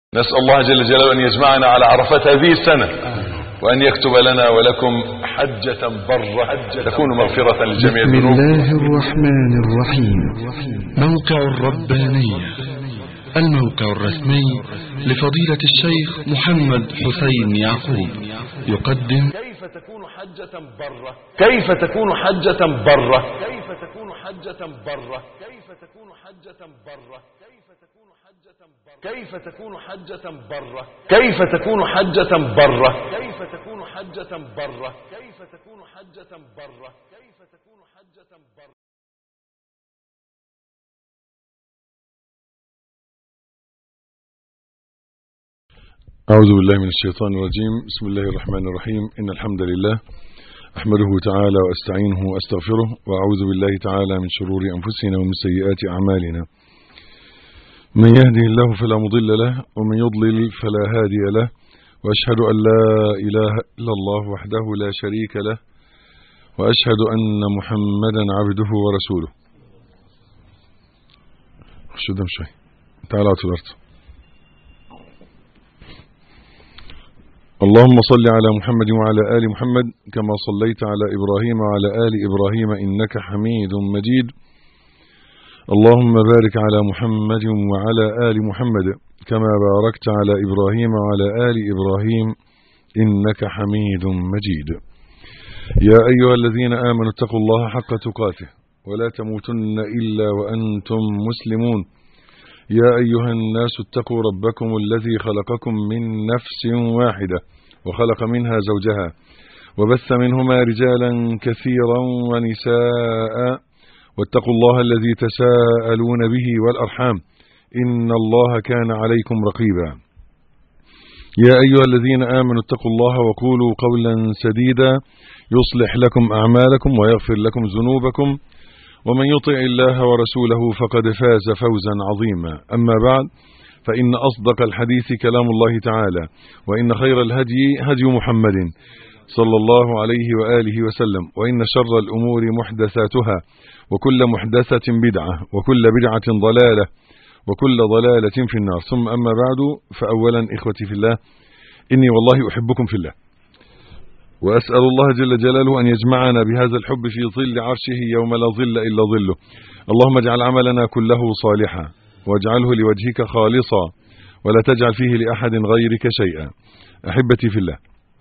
نسأل الله جل جلاله أن يجمعنا على عرفات هذه السنة وأن يكتب لنا ولكم حجة برة حجة تكون مغفرة لجميع بسم الذنوب الله الرحمن الرحيم موقع الربانية الموقع الرسمي لفضيلة الشيخ محمد حسين يعقوب يقدم كيف تكون حجة برة كيف تكون حجة برة كيف تكون حجة برة كيف تكون حجة برة كيف تكون حجة برة كيف تكون حجة برة كيف تكون حجة برة كيف تكون حجة برة كيف تكون حجة برة أعوذ بالله من الشيطان الرجيم بسم الله الرحمن الرحيم إن الحمد لله أحمده تعالى وأستعينه وأستغفره وأعوذ بالله تعالى من شرور أنفسنا ومن سيئات أعمالنا من يهده الله فلا مضل له ومن يضلل فلا هادي له وأشهد أن لا إله إلا الله وحده لا شريك له وأشهد أن محمدا عبده ورسوله شو دم شوي تعالى على الأرض اللهم صل على محمد وعلى آل محمد كما صليت على إبراهيم وعلى آل إبراهيم إنك حميد مجيد اللهم بارك على محمد وعلى آل محمد كما باركت على إبراهيم وعلى آل إبراهيم إنك حميد مجيد يا أيها الذين آمنوا اتقوا الله حق تقاته ولا تموتن إلا وأنتم مسلمون يا أيها الناس اتقوا ربكم الذي خلقكم من نفس واحدة وخلق منها زوجها وبث منهما رجالا كثيرا ونساء واتقوا الله الذي تساءلون به والأرحام إن الله كان عليكم رقيبا يا أيها الذين آمنوا اتقوا الله وقولوا قولا سديدا يصلح لكم أعمالكم ويغفر لكم ذنوبكم ومن يطع الله ورسوله فقد فاز فوزا عظيما أما بعد فإن أصدق الحديث كلام الله تعالى وإن خير الهدي هدي محمد صلى الله عليه وآله وسلم وإن شر الأمور محدثاتها وكل محدثة بدعة وكل بدعة ضلالة وكل ضلالة في النار ثم أما بعد فأولا إخوتي في الله إني والله أحبكم في الله وأسأل الله جل جلاله أن يجمعنا بهذا الحب في ظل عرشه يوم لا ظل إلا ظله اللهم اجعل عملنا كله صالحا واجعله لوجهك خالصا ولا تجعل فيه لأحد غيرك شيئا أحبتي في الله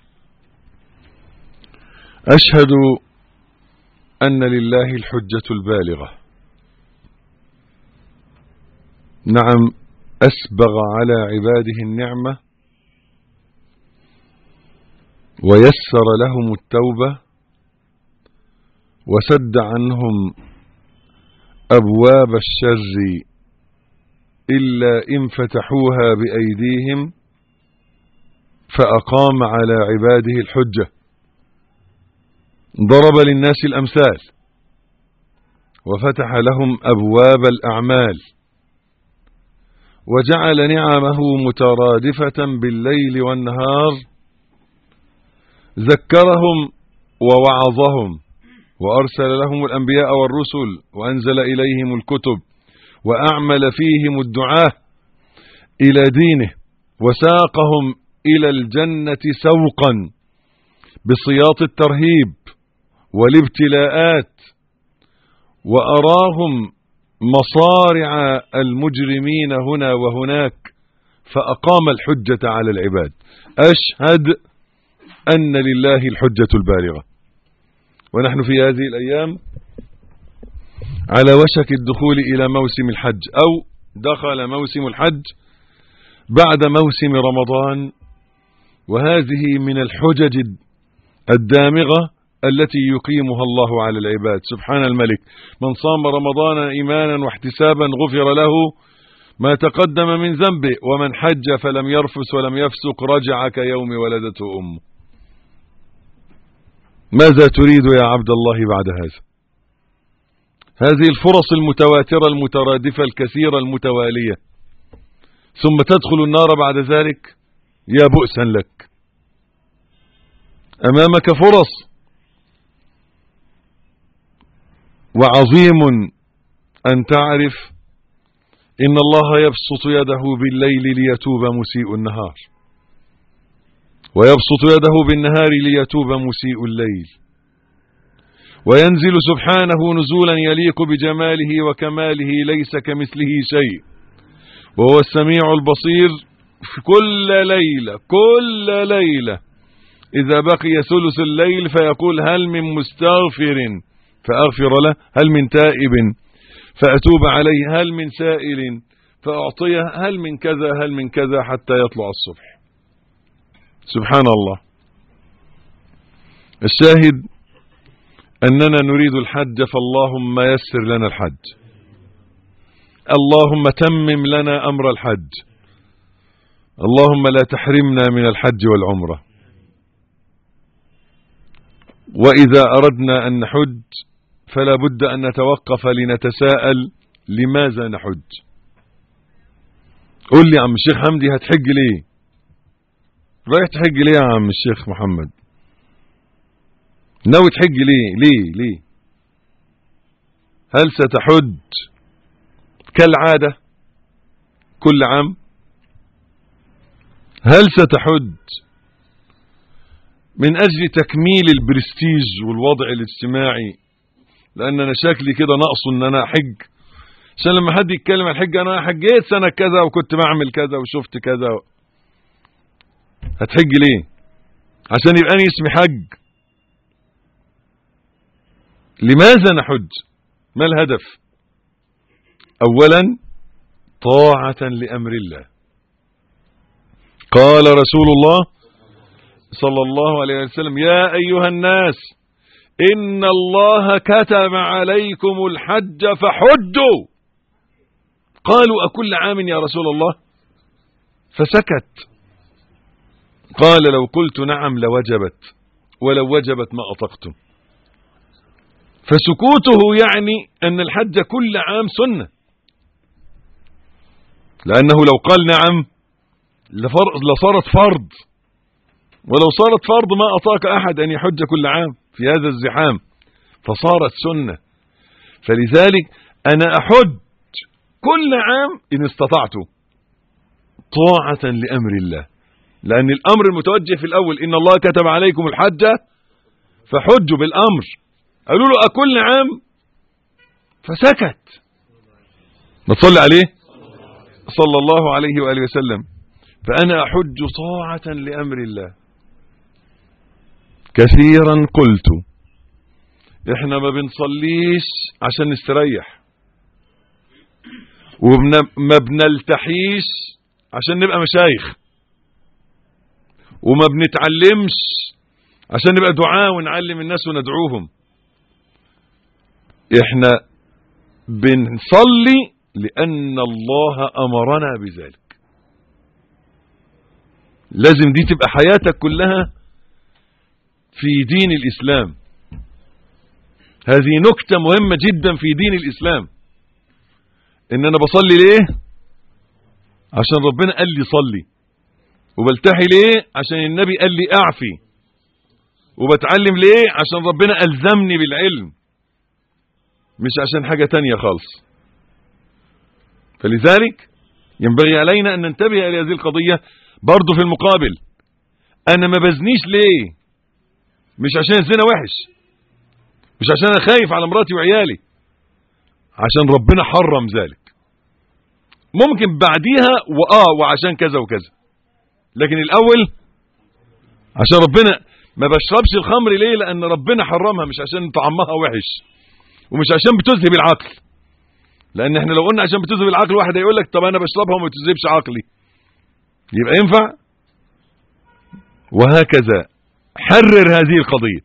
أشهد أن لله الحجة البالغة نعم أسبغ على عباده النعمة ويسر لهم التوبة وسد عنهم أبواب الشر إلا إن فتحوها بأيديهم فأقام على عباده الحجة ضرب للناس الأمثال وفتح لهم أبواب الأعمال وجعل نعمه مترادفة بالليل والنهار ذكرهم ووعظهم وأرسل لهم الأنبياء والرسل وأنزل إليهم الكتب وأعمل فيهم الدعاة إلى دينه وساقهم إلى الجنة سوقا بصياط الترهيب والابتلاءات وأراهم مصارع المجرمين هنا وهناك فأقام الحجة على العباد أشهد أن لله الحجة البالغة ونحن في هذه الأيام على وشك الدخول إلى موسم الحج أو دخل موسم الحج بعد موسم رمضان وهذه من الحجج الدامغة التي يقيمها الله على العباد سبحان الملك من صام رمضان إيمانا واحتسابا غفر له ما تقدم من ذنبه ومن حج فلم يرفس ولم يفسق رجع كيوم ولدته أمه ماذا تريد يا عبد الله بعد هذا هذه الفرص المتواترة المترادفة الكثيرة المتوالية ثم تدخل النار بعد ذلك يا بؤسا لك أمامك فرص وعظيم أن تعرف إن الله يبسط يده بالليل ليتوب مسيء النهار ويبسط يده بالنهار ليتوب مسيء الليل وينزل سبحانه نزولا يليق بجماله وكماله ليس كمثله شيء وهو السميع البصير في كل ليلة كل ليلة إذا بقي ثلث الليل فيقول هل من مستغفر فأغفر له هل من تائب فأتوب عليه هل من سائل فأعطيه هل من كذا هل من كذا حتى يطلع الصبح سبحان الله الشاهد أننا نريد الحج فاللهم يسر لنا الحج اللهم تمم لنا أمر الحج اللهم لا تحرمنا من الحج والعمرة وإذا أردنا أن نحج فلا بد أن نتوقف لنتساءل لماذا نحج قل لي يا عم الشيخ حمدي هتحج ليه رايح تحج ليه يا عم الشيخ محمد ناوي تحج ليه ليه ليه هل ستحج كالعادة كل عام هل ستحج من أجل تكميل البرستيج والوضع الاجتماعي لأن أنا شكلي كده ناقص أن أنا أحج عشان لما حد يتكلم عن الحج أنا حجيت سنة كذا وكنت بعمل كذا وشفت كذا هتحج ليه عشان يبقى أنا اسمي حج لماذا نحج ما الهدف اولا طاعة لامر الله قال رسول الله صلى الله عليه وسلم يا ايها الناس ان الله كتب عليكم الحج فحجوا قالوا اكل عام يا رسول الله فسكت قال لو قلت نعم لوجبت ولو وجبت ما اطقتم فسكوته يعني أن الحج كل عام سنة لأنه لو قال نعم لصارت فرض ولو صارت فرض ما أطاق أحد أن يحج كل عام في هذا الزحام فصارت سنة فلذلك أنا أحج كل عام إن استطعت طاعة لأمر الله لأن الأمر المتوجه في الأول إن الله كتب عليكم الحج فحجوا بالأمر قالوا له أكل عام فسكت ما تصلي عليه صلى الله عليه وآله وسلم فأنا أحج طاعة لأمر الله كثيرا قلت احنا ما بنصليش عشان نستريح وما بنلتحيش عشان نبقى مشايخ وما بنتعلمش عشان نبقى دعاء ونعلم الناس وندعوهم احنا بنصلي لأن الله أمرنا بذلك لازم دي تبقى حياتك كلها في دين الإسلام هذه نكتة مهمة جدا في دين الإسلام إن أنا بصلي ليه عشان ربنا قال لي صلي وبلتحي ليه عشان النبي قال لي أعفي وبتعلم ليه عشان ربنا ألزمني بالعلم مش عشان حاجة تانية خالص فلذلك ينبغي علينا أن ننتبه إلى هذه القضية برضو في المقابل أنا ما بزنيش ليه مش عشان الزنا وحش مش عشان أنا خايف على مراتي وعيالي عشان ربنا حرم ذلك ممكن بعديها وآه وعشان كذا وكذا لكن الأول عشان ربنا ما بشربش الخمر ليه لأن ربنا حرمها مش عشان طعمها وحش ومش عشان بتذهب العقل لان احنا لو قلنا عشان بتذهب العقل واحد هيقول لك طب انا بشربها وما بتذهبش عقلي يبقى ينفع وهكذا حرر هذه القضية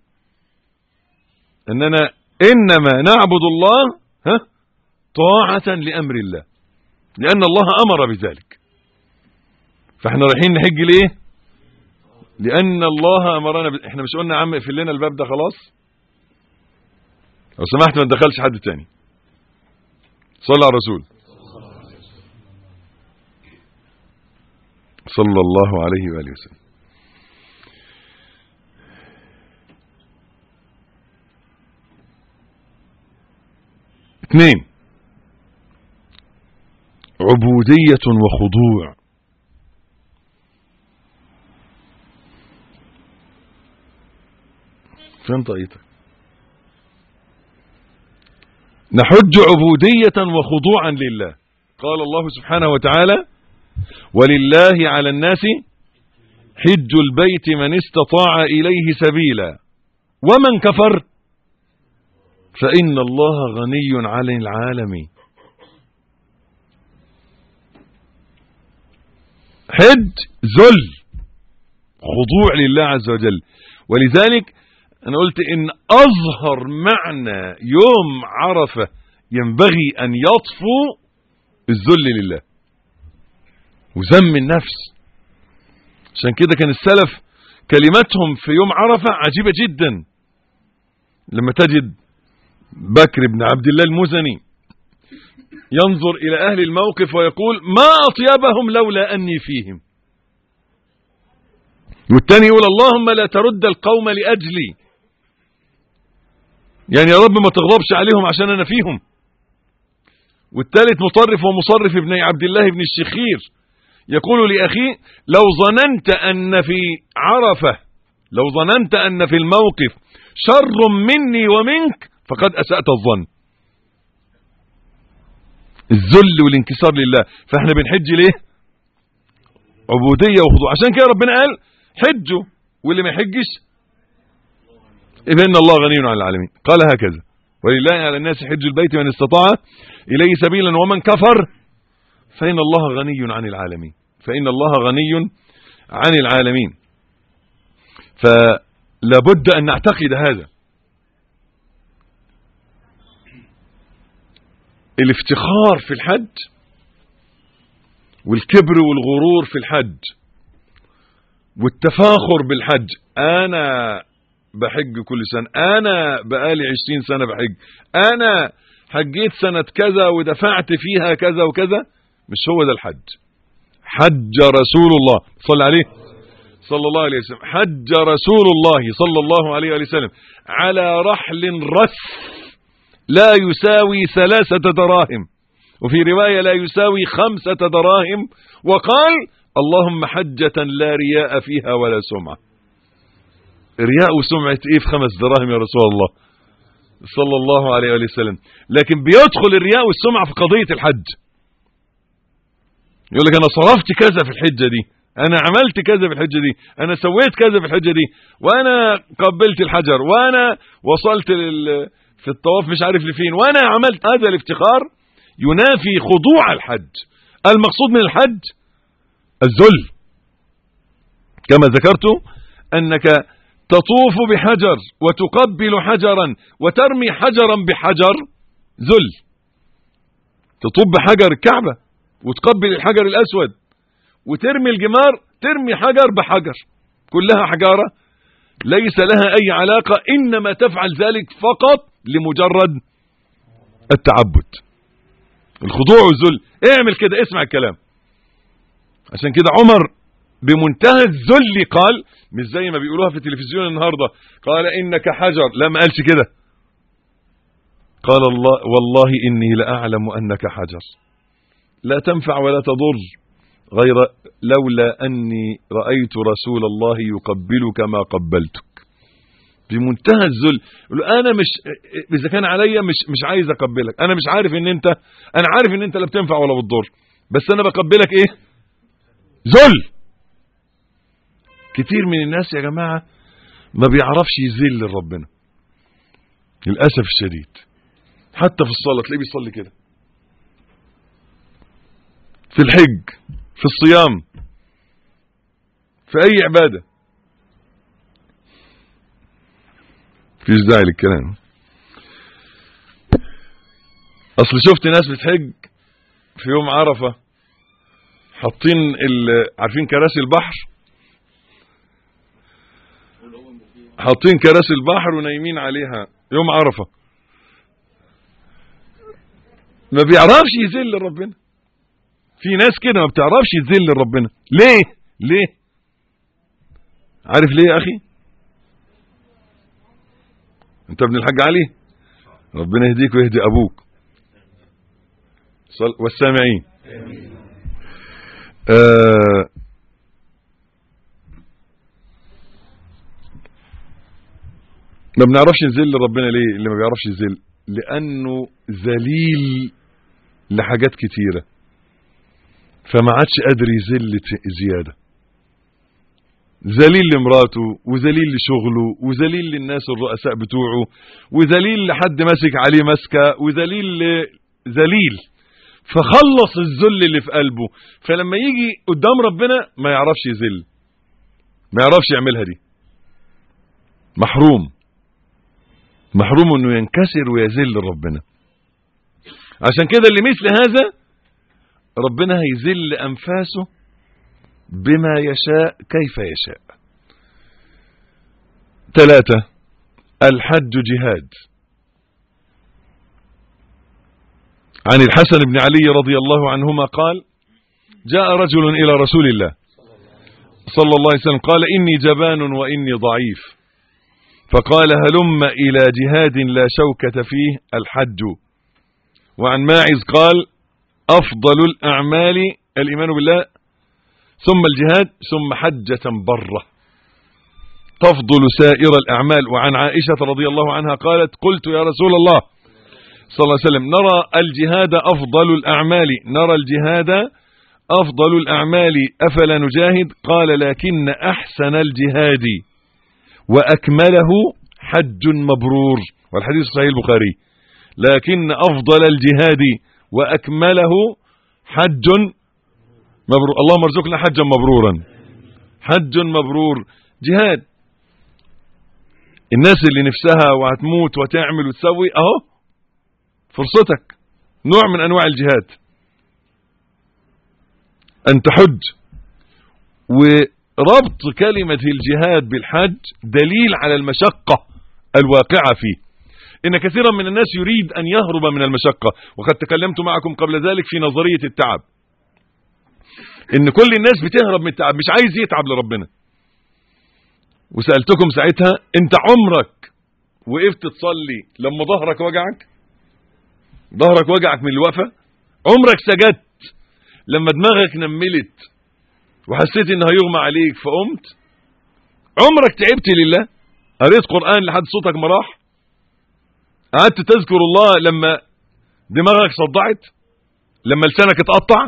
اننا انما نعبد الله ها طاعة لامر الله لان الله امر بذلك فاحنا رايحين نحج ليه لان الله امرنا ب... احنا مش قلنا يا عم اقفل لنا الباب ده خلاص لو سمحت ما تدخلش حد تاني صلى على الرسول صلى الله عليه وآله وسلم اثنين عبودية وخضوع فين طاقتك نحج عبودية وخضوعا لله قال الله سبحانه وتعالى ولله على الناس حج البيت من استطاع إليه سبيلا ومن كفر فإن الله غني عن العالمين حج ذل خضوع لله عز وجل ولذلك أنا قلت إن أظهر معنى يوم عرفة ينبغي أن يطفو الذل لله وذم النفس عشان كده كان السلف كلماتهم في يوم عرفة عجيبة جدا لما تجد بكر بن عبد الله المزني ينظر إلى أهل الموقف ويقول ما أطيبهم لولا أني فيهم والتاني يقول اللهم لا ترد القوم لأجلي يعني يا رب ما تغضبش عليهم عشان أنا فيهم والثالث مطرف ومصرف ابن عبد الله بن الشخير يقول لأخيه لو ظننت أن في عرفة لو ظننت أن في الموقف شر مني ومنك فقد أسأت الظن الذل والانكسار لله فاحنا بنحج ليه عبودية وخضوع عشان كده ربنا قال حجوا واللي ما يحجش إذن الله غني عن العالمين قال هكذا ولله على الناس حج البيت من استطاع إليه سبيلا ومن كفر فإن الله غني عن العالمين فإن الله غني عن العالمين فلابد أن نعتقد هذا الافتخار في الحج والكبر والغرور في الحج والتفاخر بالحج انا بحج كل سنة انا بقالي عشرين سنة بحج انا حجيت سنة كذا ودفعت فيها كذا وكذا مش هو ده الحج حج رسول الله صلى عليه صلى الله عليه وسلم حج رسول الله صلى الله عليه وسلم على رحل رث لا يساوي ثلاثة دراهم وفي رواية لا يساوي خمسة دراهم وقال اللهم حجة لا رياء فيها ولا سمعة رياء وسمعة ايه في خمس دراهم يا رسول الله صلى الله عليه وسلم لكن بيدخل الرياء والسمعة في قضية الحج يقول لك انا صرفت كذا في الحجة دي انا عملت كذا في الحجة دي انا سويت كذا في الحجة دي وانا قبلت الحجر وانا وصلت لل في الطواف مش عارف لفين وانا عملت هذا الافتخار ينافي خضوع الحج المقصود من الحج الذل كما ذكرت انك تطوف بحجر وتقبل حجرا وترمي حجرا بحجر ذل تطوف بحجر الكعبة وتقبل الحجر الاسود وترمي الجمار ترمي حجر بحجر كلها حجارة ليس لها اي علاقة انما تفعل ذلك فقط لمجرد التعبد الخضوع والذل اعمل كده اسمع الكلام عشان كده عمر بمنتهى الذل قال مش زي ما بيقولوها في التلفزيون النهارده قال انك حجر لا ما قالش كده قال الله والله اني لاعلم انك حجر لا تنفع ولا تضر غير لولا اني رايت رسول الله يقبلك ما قبلتك بمنتهى الذل انا مش اذا كان عليا مش مش عايز اقبلك انا مش عارف ان انت انا عارف ان انت لا بتنفع ولا بتضر بس انا بقبلك ايه ذل كتير من الناس يا جماعه ما بيعرفش يذل لربنا للاسف الشديد حتى في الصلاه تلاقيه بيصلي كده في الحج في الصيام في اي عباده فيش داعي للكلام اصل شفت ناس بتحج في يوم عرفة حاطين عارفين كراسي البحر حاطين كراسي البحر ونايمين عليها يوم عرفة ما بيعرفش يذل لربنا في ناس كده ما بتعرفش تذل لربنا ليه ليه عارف ليه يا اخي انت ابن الحاج علي ربنا يهديك ويهدي ابوك والسامعين آه ما بنعرفش نذل ربنا ليه اللي ما بيعرفش يذل لانه ذليل لحاجات كتيره فما عادش قادر يذل ت- زياده ذليل لمراته وذليل لشغله وذليل للناس الرؤساء بتوعه وذليل لحد ماسك عليه مسكه وذليل ل- ذليل فخلص الذل اللي في قلبه فلما يجي قدام ربنا ما يعرفش يذل ما يعرفش يعملها دي محروم محروم انه ينكسر ويذل لربنا عشان كده اللي مثل هذا ربنا هيذل انفاسه بما يشاء كيف يشاء ثلاثة الحج جهاد عن الحسن بن علي رضي الله عنهما قال جاء رجل إلى رسول الله صلى الله عليه وسلم قال إني جبان وإني ضعيف فقال هلم إلى جهاد لا شوكة فيه الحج وعن ماعز قال أفضل الأعمال الإيمان بالله ثم الجهاد ثم حجة برة تفضل سائر الأعمال وعن عائشة رضي الله عنها قالت قلت يا رسول الله صلى الله عليه وسلم نرى الجهاد أفضل الأعمال نرى الجهاد أفضل الأعمال أفلا نجاهد قال لكن أحسن الجهاد وأكمله حج مبرور والحديث صحيح البخاري لكن أفضل الجهاد وأكمله حج مبرور اللهم ارزقنا حجا مبرورا حج مبرور جهاد الناس اللي نفسها وهتموت وتعمل وتسوي اهو فرصتك نوع من انواع الجهاد ان تحج وربط كلمة الجهاد بالحج دليل على المشقة الواقعة فيه إن كثيرا من الناس يريد أن يهرب من المشقة وقد تكلمت معكم قبل ذلك في نظرية التعب إن كل الناس بتهرب من التعب مش عايز يتعب لربنا وسألتكم ساعتها أنت عمرك وقفت تصلي لما ظهرك وجعك ظهرك وجعك من الوقفة عمرك سجدت لما دماغك نملت وحسيت ان هيغمى عليك فقمت عمرك تعبت لله قريت قرآن لحد صوتك ما راح قعدت تذكر الله لما دماغك صدعت لما لسانك اتقطع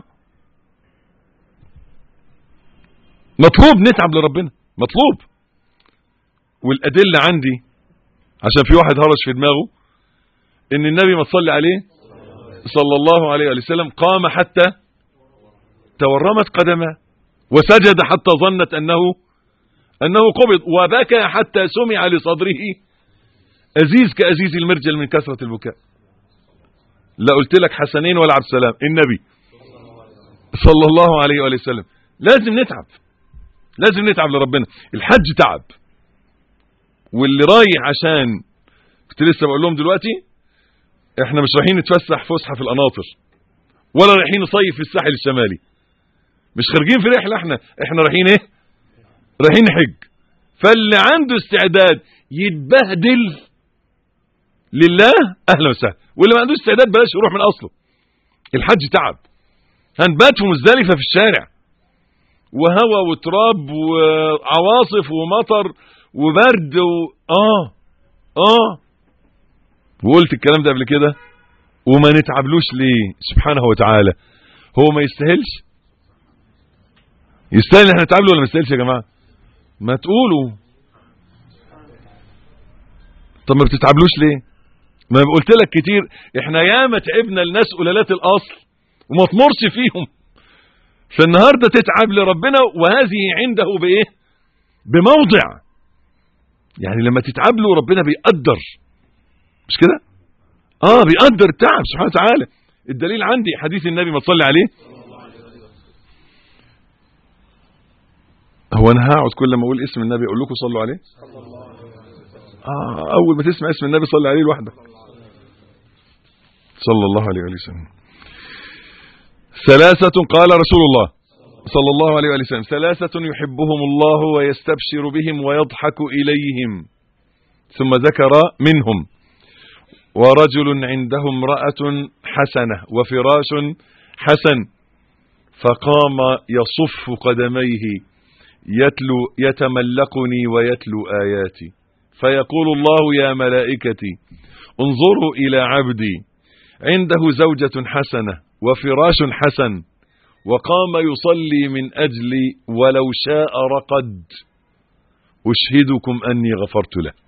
مطلوب نتعب لربنا مطلوب والأدلة عندي عشان في واحد هرش في دماغه ان النبي ما تصلي عليه صلى الله عليه وسلم قام حتى تورمت قدمه وسجد حتى ظنت أنه أنه قبض وبكى حتى سمع لصدره أزيز كأزيز المرجل من كثرة البكاء لا قلت لك حسنين ولا عبد السلام النبي صلى الله عليه وآله وسلم لازم نتعب لازم نتعب لربنا الحج تعب واللي رايح عشان كنت لسه بقول لهم دلوقتي احنا مش رايحين نتفسح فسحه في القناطر ولا رايحين نصيف في الساحل الشمالي مش خارجين في رحله احنا احنا رايحين ايه رايحين نحج فاللي عنده استعداد يتبهدل لله اهلا وسهلا واللي ما عندوش استعداد بلاش يروح من اصله الحج تعب هنبات في مزدلفه في الشارع وهواء وتراب وعواصف ومطر وبرد و... اه اه وقلت الكلام ده قبل كده وما نتعبلوش ليه سبحانه وتعالى هو ما يستاهلش يستاهل احنا نتعب له ولا ما يستاهلش يا جماعه ما تقولوا طب ما بتتعبلوش ليه ما قلت لك كتير احنا ياما تعبنا الناس قلالات الاصل وما تمرش فيهم فالنهارده تتعب لربنا وهذه عنده بايه بموضع يعني لما تتعب له ربنا بيقدر مش كده اه بيقدر التعب سبحانه وتعالى الدليل عندي حديث النبي ما تصلي عليه هو انا هقعد كل ما اقول اسم النبي اقول لكم صلوا عليه اه اول ما تسمع اسم النبي صلي عليه لوحدك صلى الله عليه وسلم ثلاثة قال رسول الله صلى الله عليه وسلم ثلاثة يحبهم الله ويستبشر بهم ويضحك إليهم ثم ذكر منهم ورجل عنده امرأة حسنة وفراش حسن فقام يصف قدميه يتلو يتملقني ويتلو آياتي فيقول الله يا ملائكتي انظروا إلى عبدي عنده زوجة حسنة وفراش حسن وقام يصلي من أجلي ولو شاء رقد أشهدكم أني غفرت له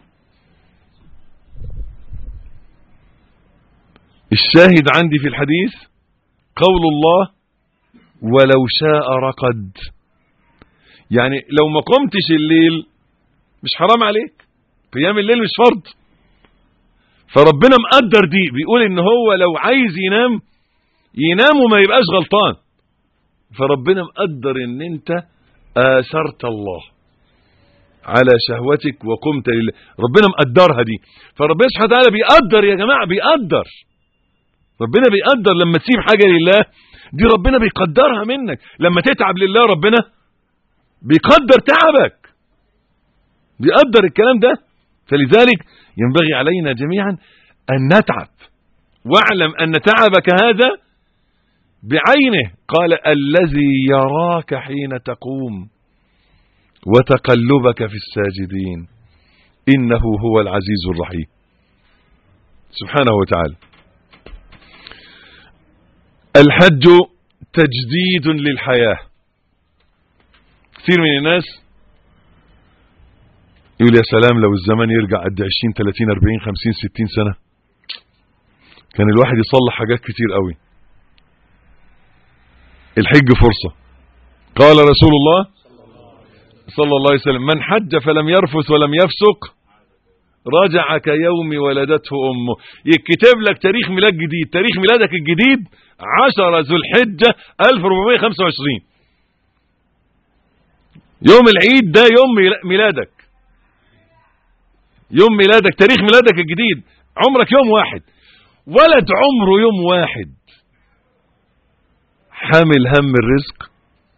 الشاهد عندي في الحديث قول الله ولو شاء رقد يعني لو ما قمتش الليل مش حرام عليك قيام الليل مش فرض فربنا مقدر دي بيقول ان هو لو عايز ينام ينام وما يبقاش غلطان فربنا مقدر ان انت اثرت الله على شهوتك وقمت لله ربنا مقدرها دي فربنا سبحانه وتعالى بيقدر يا جماعه بيقدر ربنا بيقدر لما تسيب حاجه لله دي ربنا بيقدرها منك لما تتعب لله ربنا بيقدر تعبك بيقدر الكلام ده فلذلك ينبغي علينا جميعا أن نتعب واعلم أن تعبك هذا بعينه قال الذي يراك حين تقوم وتقلبك في الساجدين إنه هو العزيز الرحيم سبحانه وتعالى الحج تجديد للحياة كثير من الناس يقول يا سلام لو الزمن يرجع قد 20 30 40 50 60 سنة كان الواحد يصلح حاجات كتير قوي الحج فرصة قال رسول الله صلى الله عليه وسلم من حج فلم يرفث ولم يفسق رجع كيوم ولدته أمه يكتب لك تاريخ ميلاد جديد تاريخ ميلادك الجديد 10 ذو الحجة 1425 يوم العيد ده يوم ميلادك يوم ميلادك تاريخ ميلادك الجديد عمرك يوم واحد ولد عمره يوم واحد حامل هم الرزق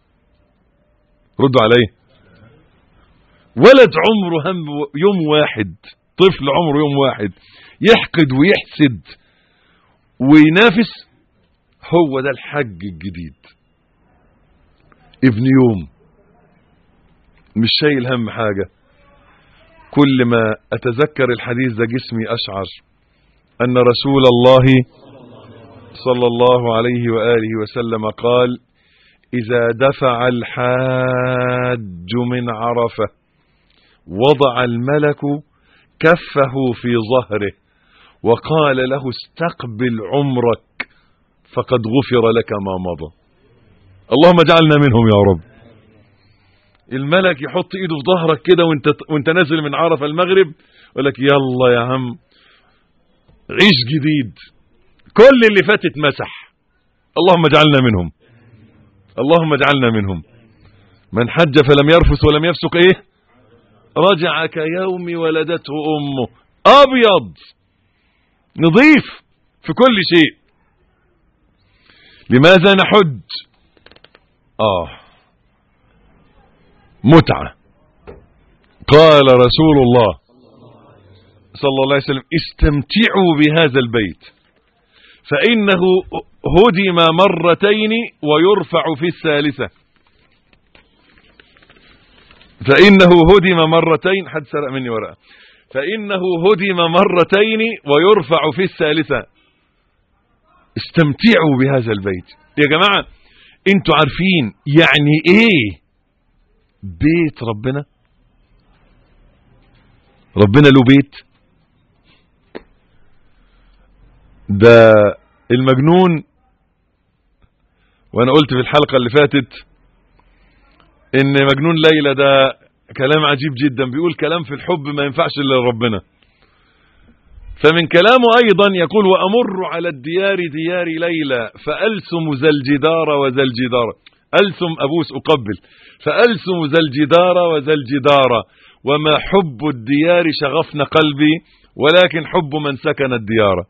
ردوا عليه ولد عمره هم يوم واحد طفل عمره يوم واحد يحقد ويحسد وينافس هو ده الحج الجديد ابن يوم مش شايل هم حاجة كل ما أتذكر الحديث ده جسمي أشعر أن رسول الله صلى الله عليه وآله وسلم قال إذا دفع الحاج من عرفة وضع الملك كفه في ظهره وقال له استقبل عمرك فقد غفر لك ما مضى اللهم اجعلنا منهم يا رب الملك يحط ايده في ظهرك كده وانت وانت نازل من عرفه المغرب يقول لك يلا يا عم عيش جديد كل اللي فات اتمسح اللهم اجعلنا منهم اللهم اجعلنا منهم من حج فلم يرفث ولم يفسق ايه رجع كيوم ولدته امه ابيض نظيف في كل شيء لماذا نحج اه متعه قال رسول الله صلى الله عليه وسلم استمتعوا بهذا البيت فانه هدم مرتين ويرفع في الثالثه فإنه هدم مرتين حد سرق مني ورقة فإنه هدم مرتين ويرفع في الثالثة استمتعوا بهذا البيت يا جماعة انتوا عارفين يعني ايه بيت ربنا ربنا له بيت ده المجنون وانا قلت في الحلقة اللي فاتت ان مجنون ليلى ده كلام عجيب جدا بيقول كلام في الحب ما ينفعش الا لربنا فمن كلامه ايضا يقول وامر على الديار ديار ليلى فالسم ذا الجدار وذا الجدار السم ابوس اقبل فالسم ذا الجدار وذا الجدار وما حب الديار شغفن قلبي ولكن حب من سكن الديار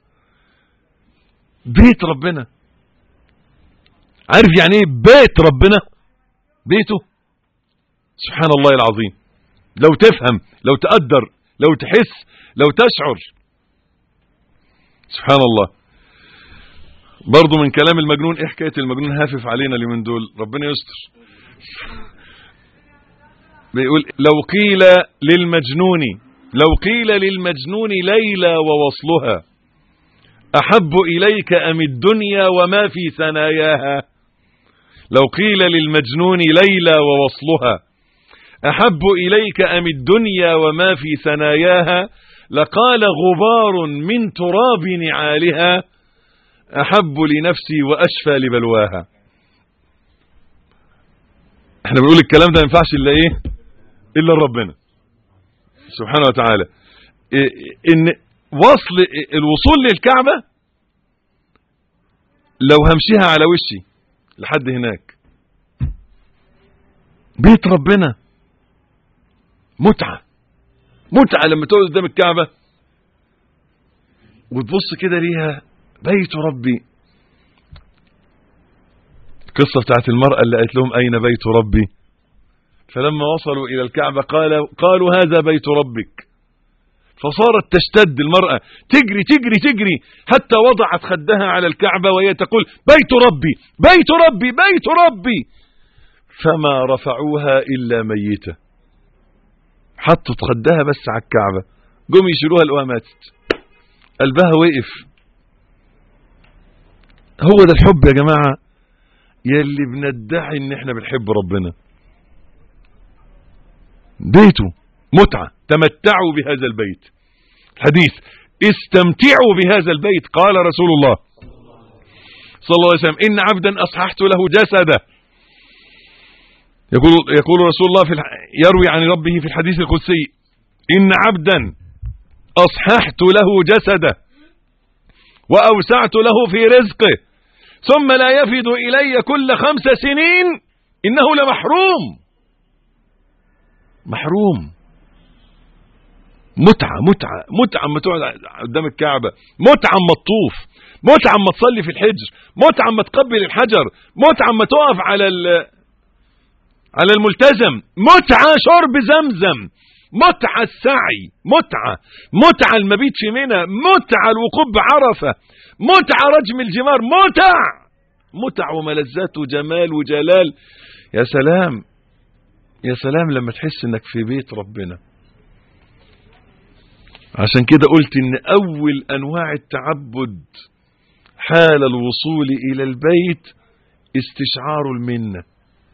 بيت ربنا عارف يعني ايه بيت ربنا بيته سبحان الله العظيم لو تفهم لو تقدر لو تحس لو تشعر سبحان الله برضه من كلام المجنون ايه حكايه المجنون هافف علينا اليومين دول ربنا يستر بيقول لو قيل للمجنون لو قيل للمجنون ليلى ووصلها احب اليك ام الدنيا وما في ثناياها لو قيل للمجنون ليلى ووصلها احب اليك ام الدنيا وما في ثناياها لقال غبار من تراب نعالها احب لنفسي واشفى لبلواها احنا بنقول الكلام ده ما ينفعش الا ايه الا ربنا سبحانه وتعالى إيه- ان وصل الوصول للكعبة لو همشيها على وشي لحد هناك بيت ربنا متعة متعة لما تقعد قدام الكعبة وتبص كده ليها بيت ربي القصة بتاعت المرأة اللي قالت لهم أين بيت ربي فلما وصلوا إلى الكعبة قال قالوا هذا بيت ربك فصارت تشتد المرأة تجري تجري تجري حتى وضعت خدها على الكعبة وهي تقول بيت ربي بيت ربي بيت ربي فما رفعوها إلا ميتة حطت خدها بس على الكعبة قوم يشيلوها لقوها ماتت قلبها وقف هو ده الحب يا جماعة يلي بندعي ان احنا بنحب ربنا بيته متعة تمتعوا بهذا البيت حديث استمتعوا بهذا البيت قال رسول الله صلى الله عليه وسلم إن عبدا أصححت له جسده يقول, يقول رسول الله في الح... يروي عن ربه في الحديث القدسي إن عبدا أصححت له جسده وأوسعت له في رزقه ثم لا يفد إلي كل خمس سنين إنه لمحروم محروم متعة متعة متعة اما تقعد قدام الكعبة متعة اما تطوف متعة اما تصلي في الحجر متعة اما تقبل الحجر متعة اما تقف على على الملتزم متعة شرب زمزم متعة السعي متعة متعة المبيت في منى متعة الوقوف بعرفة متعة رجم الجمار متع متع وملذات وجمال وجلال يا سلام يا سلام لما تحس انك في بيت ربنا عشان كده قلت ان اول انواع التعبد حال الوصول الى البيت استشعار المنه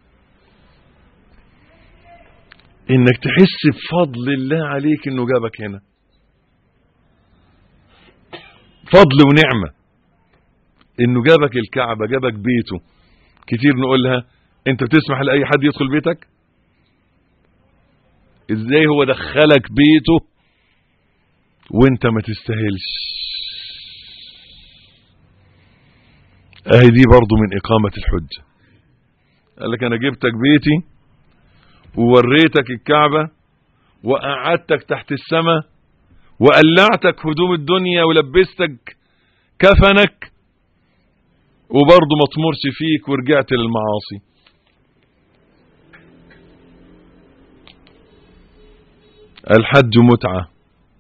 انك تحس بفضل الله عليك انه جابك هنا فضل ونعمة انه جابك الكعبة جابك بيته كتير نقول لها انت بتسمح لاي حد يدخل بيتك ازاي هو دخلك بيته وانت ما تستاهلش اهي دي برضو من اقامة الحجة قال لك انا جبتك بيتي ووريتك الكعبة وقعدتك تحت السماء وقلعتك هدوم الدنيا ولبستك كفنك وبرضه ما تمرش فيك ورجعت للمعاصي الحج متعة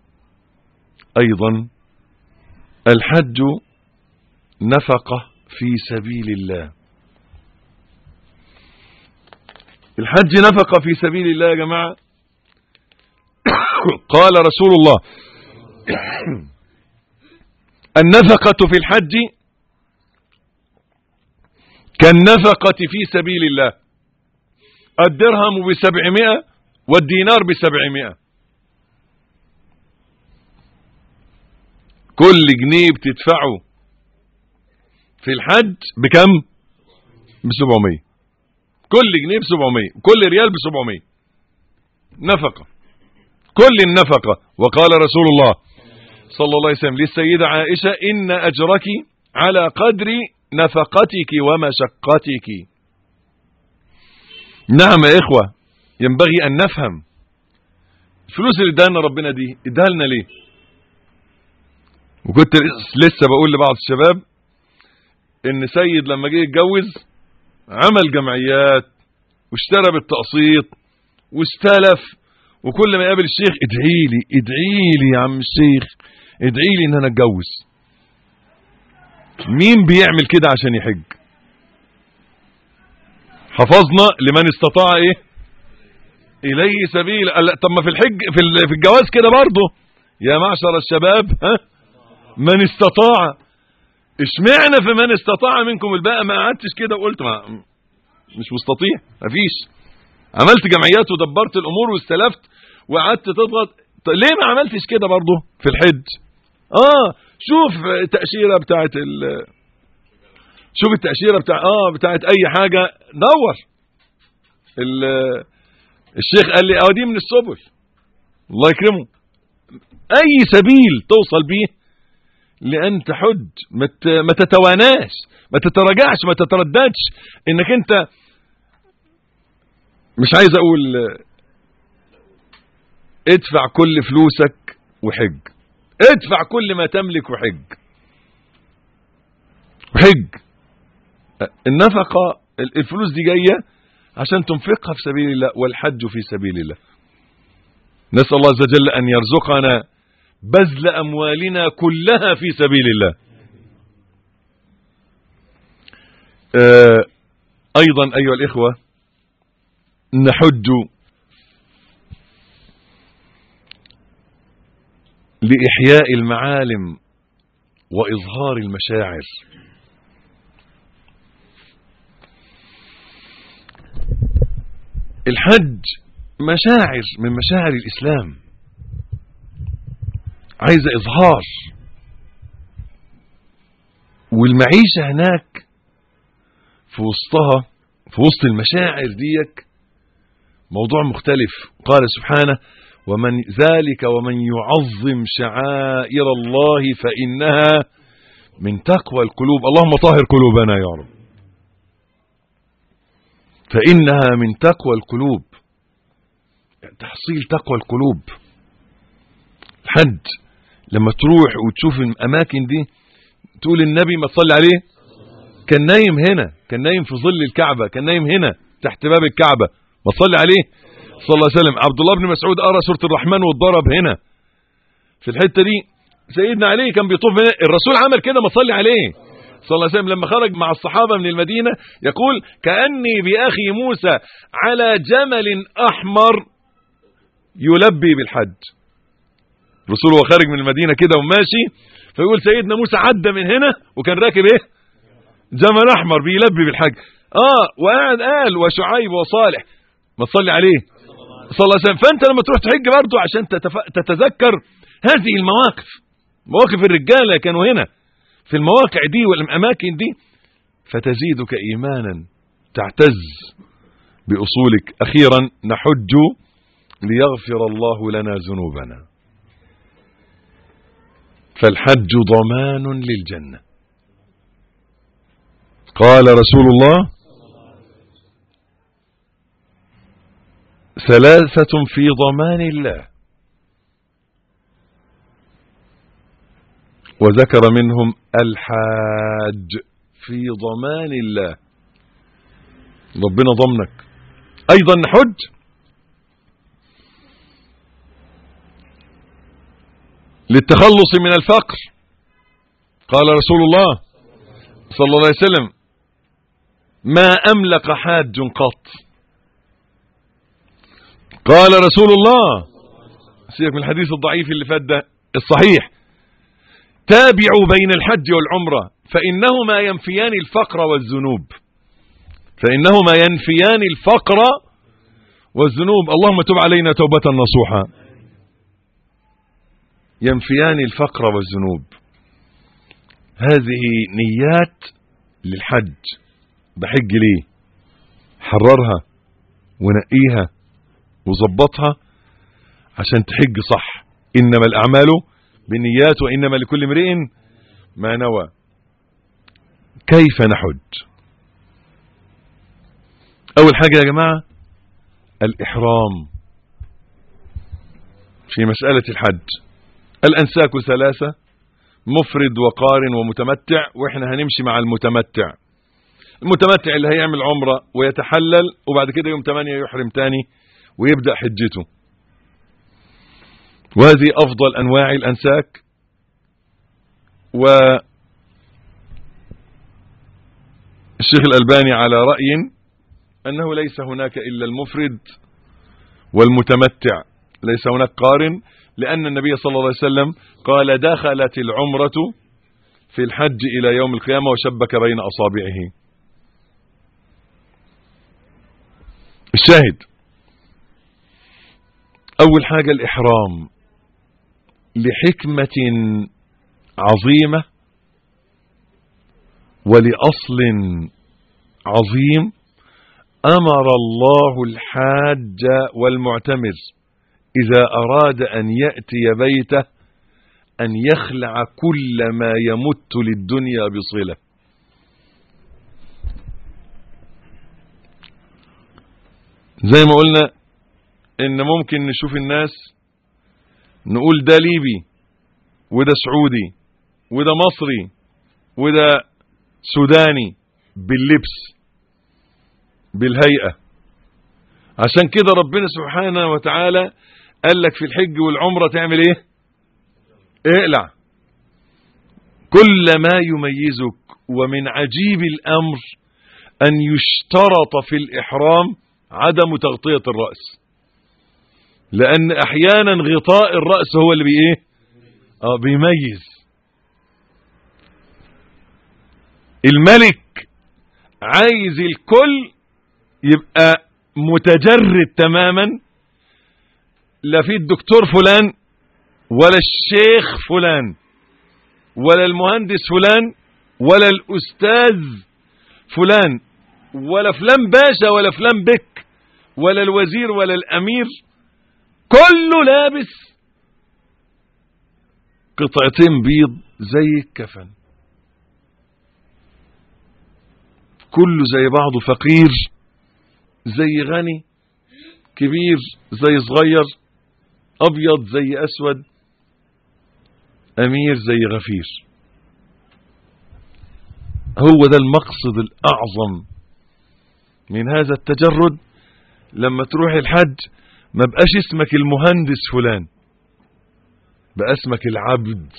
أيضا الحج نفقة في سبيل الله الحج نفقة في سبيل الله يا جماعة قال رسول الله النفقة في الحج كالنفقة في سبيل الله الدرهم بسبعمائة والدينار بسبعمائة كل جنيه بتدفعه في الحج بكم بسبعمية كل جنيه بسبعمية كل ريال بسبعمية نفقة كل النفقة وقال رسول الله صلى الله عليه وسلم للسيدة عائشة إن أجرك على قدر نفقتك ومشقتك نعم يا إخوة ينبغي أن نفهم الفلوس اللي ادانا ربنا دي اداها لنا ليه وكنت لسه بقول لبعض الشباب ان سيد لما جه يتجوز عمل جمعيات واشترى بالتقسيط واستلف وكل ما يقابل الشيخ ادعي لي ادعي لي يا عم الشيخ ادعي لي ان انا اتجوز مين بيعمل كده عشان يحج حفظنا لمن استطاع ايه اليه سبيل قال لا، طب ما في الحج في ال- في الجواز كده برضه يا معشر الشباب ها من استطاع اشمعنى في من استطاع منكم الباء ما قعدتش كده وقلت ما مش مستطيع مفيش عملت جمعيات ودبرت الامور واستلفت وقعدت تضغط طيب ليه ما عملتش كده برضه في الحج اه شوف تأشيرة بتاعت ال شوف التأشيرة بتاع اه بتاعت اي حاجة دور ال- الشيخ قال لي اه دي من السبل الله يكرمه اي سبيل توصل بيه لان تحج ما ت- ما تتواناش ما تتراجعش ما تترددش انك انت مش عايز اقول آه، ادفع كل فلوسك وحج ادفع كل ما تملك وحج وحج آه، النفقة ال- الفلوس دي جاية عشان تنفقها في سبيل الله والحج في سبيل الله نسأل الله عز وجل أن يرزقنا بذل أموالنا كلها في سبيل الله آه، أيضا أيها الإخوة نحج لإحياء المعالم وإظهار المشاعر الحج مشاعر من مشاعر الإسلام عايزة إظهار والمعيشة هناك في وسطها في وسط المشاعر ديك موضوع مختلف قال سبحانه ومن ذلك ومن يعظم شعائر الله فإنها من تقوى القلوب اللهم طهر قلوبنا يا رب فإنها من تقوى القلوب تحصيل تقوى القلوب الحج لما تروح وتشوف الأماكن دي تقول النبي ما تصلي عليه كان نايم هنا كان نايم في ظل الكعبة كان نايم هنا تحت باب الكعبة ما تصلي عليه صلى الله عليه وسلم عبد الله بن مسعود قرأ سورة الرحمن واتضرب هنا في الحتة دي سيدنا علي كان بيطوف هنا الرسول عمل كده ما صلي عليه صلى الله عليه وسلم لما خرج مع الصحابة من المدينة يقول كأني بأخي موسى على جمل أحمر يلبي بالحج الرسول هو خارج من المدينة كده وماشي فيقول سيدنا موسى عدى من هنا وكان راكب ايه جمل احمر بيلبي بالحج اه وقاعد قال وشعيب وصالح ما تصلي عليه صلى الله عليه وسلم فانت لما تروح تحج برضه عشان تتف... تتذكر هذه المواقف مواقف الرجاله كانوا هنا في المواقع دي والاماكن دي فتزيدك ايمانا تعتز باصولك اخيرا نحج ليغفر الله لنا ذنوبنا فالحج ضمان للجنه قال رسول الله ثلاثة في ضمان الله وذكر منهم الحاج في ضمان الله ربنا ضمنك أيضا نحج للتخلص من الفقر قال رسول الله صلى الله عليه وسلم ما أملك حاج قط قال رسول الله سيبك من الحديث الضعيف اللي فات ده الصحيح تابعوا بين الحج والعمرة فإنهما ينفيان الفقر والذنوب فإنهما ينفيان الفقر والذنوب اللهم تب علينا توبة نصوحا ينفيان الفقر والذنوب هذه نيات للحج بحج ليه حررها ونقيها وظبطها عشان تحج صح إنما الأعمال بالنيات وإنما لكل امرئ ما نوى كيف نحج أول حاجة يا جماعة الإحرام في مسألة الحج الأنساك ثلاثة مفرد وقارن ومتمتع وإحنا هنمشي مع المتمتع المتمتع اللي هيعمل عمرة ويتحلل وبعد كده يوم 8 يحرم تاني ويبدأ حجته وهذه أفضل أنواع الأنساك الشيخ الألباني على رأي أنه ليس هناك إلا المفرد والمتمتع ليس هناك قارن لأن النبي صلى الله عليه وسلم قال دخلت العمرة في الحج إلى يوم القيامة وشبك بين أصابعه الشاهد أول حاجة الإحرام لحكمة عظيمة ولأصل عظيم أمر الله الحاج والمعتمر إذا أراد أن يأتي بيته أن يخلع كل ما يمت للدنيا بصلة زي ما قلنا إن ممكن نشوف الناس نقول ده ليبي وده سعودي وده مصري وده سوداني باللبس بالهيئة عشان كده ربنا سبحانه وتعالى قال لك في الحج والعمرة تعمل ايه اقلع كل ما يميزك ومن عجيب الامر ان يشترط في الاحرام عدم تغطية الرأس لان احيانا غطاء الرأس هو اللي بي ايه اه بيميز الملك عايز الكل يبقى متجرد تماما لا في الدكتور فلان ولا الشيخ فلان ولا المهندس فلان ولا الأستاذ فلان ولا فلان باشا ولا فلان بك ولا الوزير ولا الأمير كله لابس قطعتين بيض زي الكفن كله زي بعضه فقير زي غني كبير زي صغير ابيض زي اسود امير زي غفير هو ده المقصد الاعظم من هذا التجرد لما تروح الحج ما بقاش اسمك المهندس فلان بقى اسمك العبد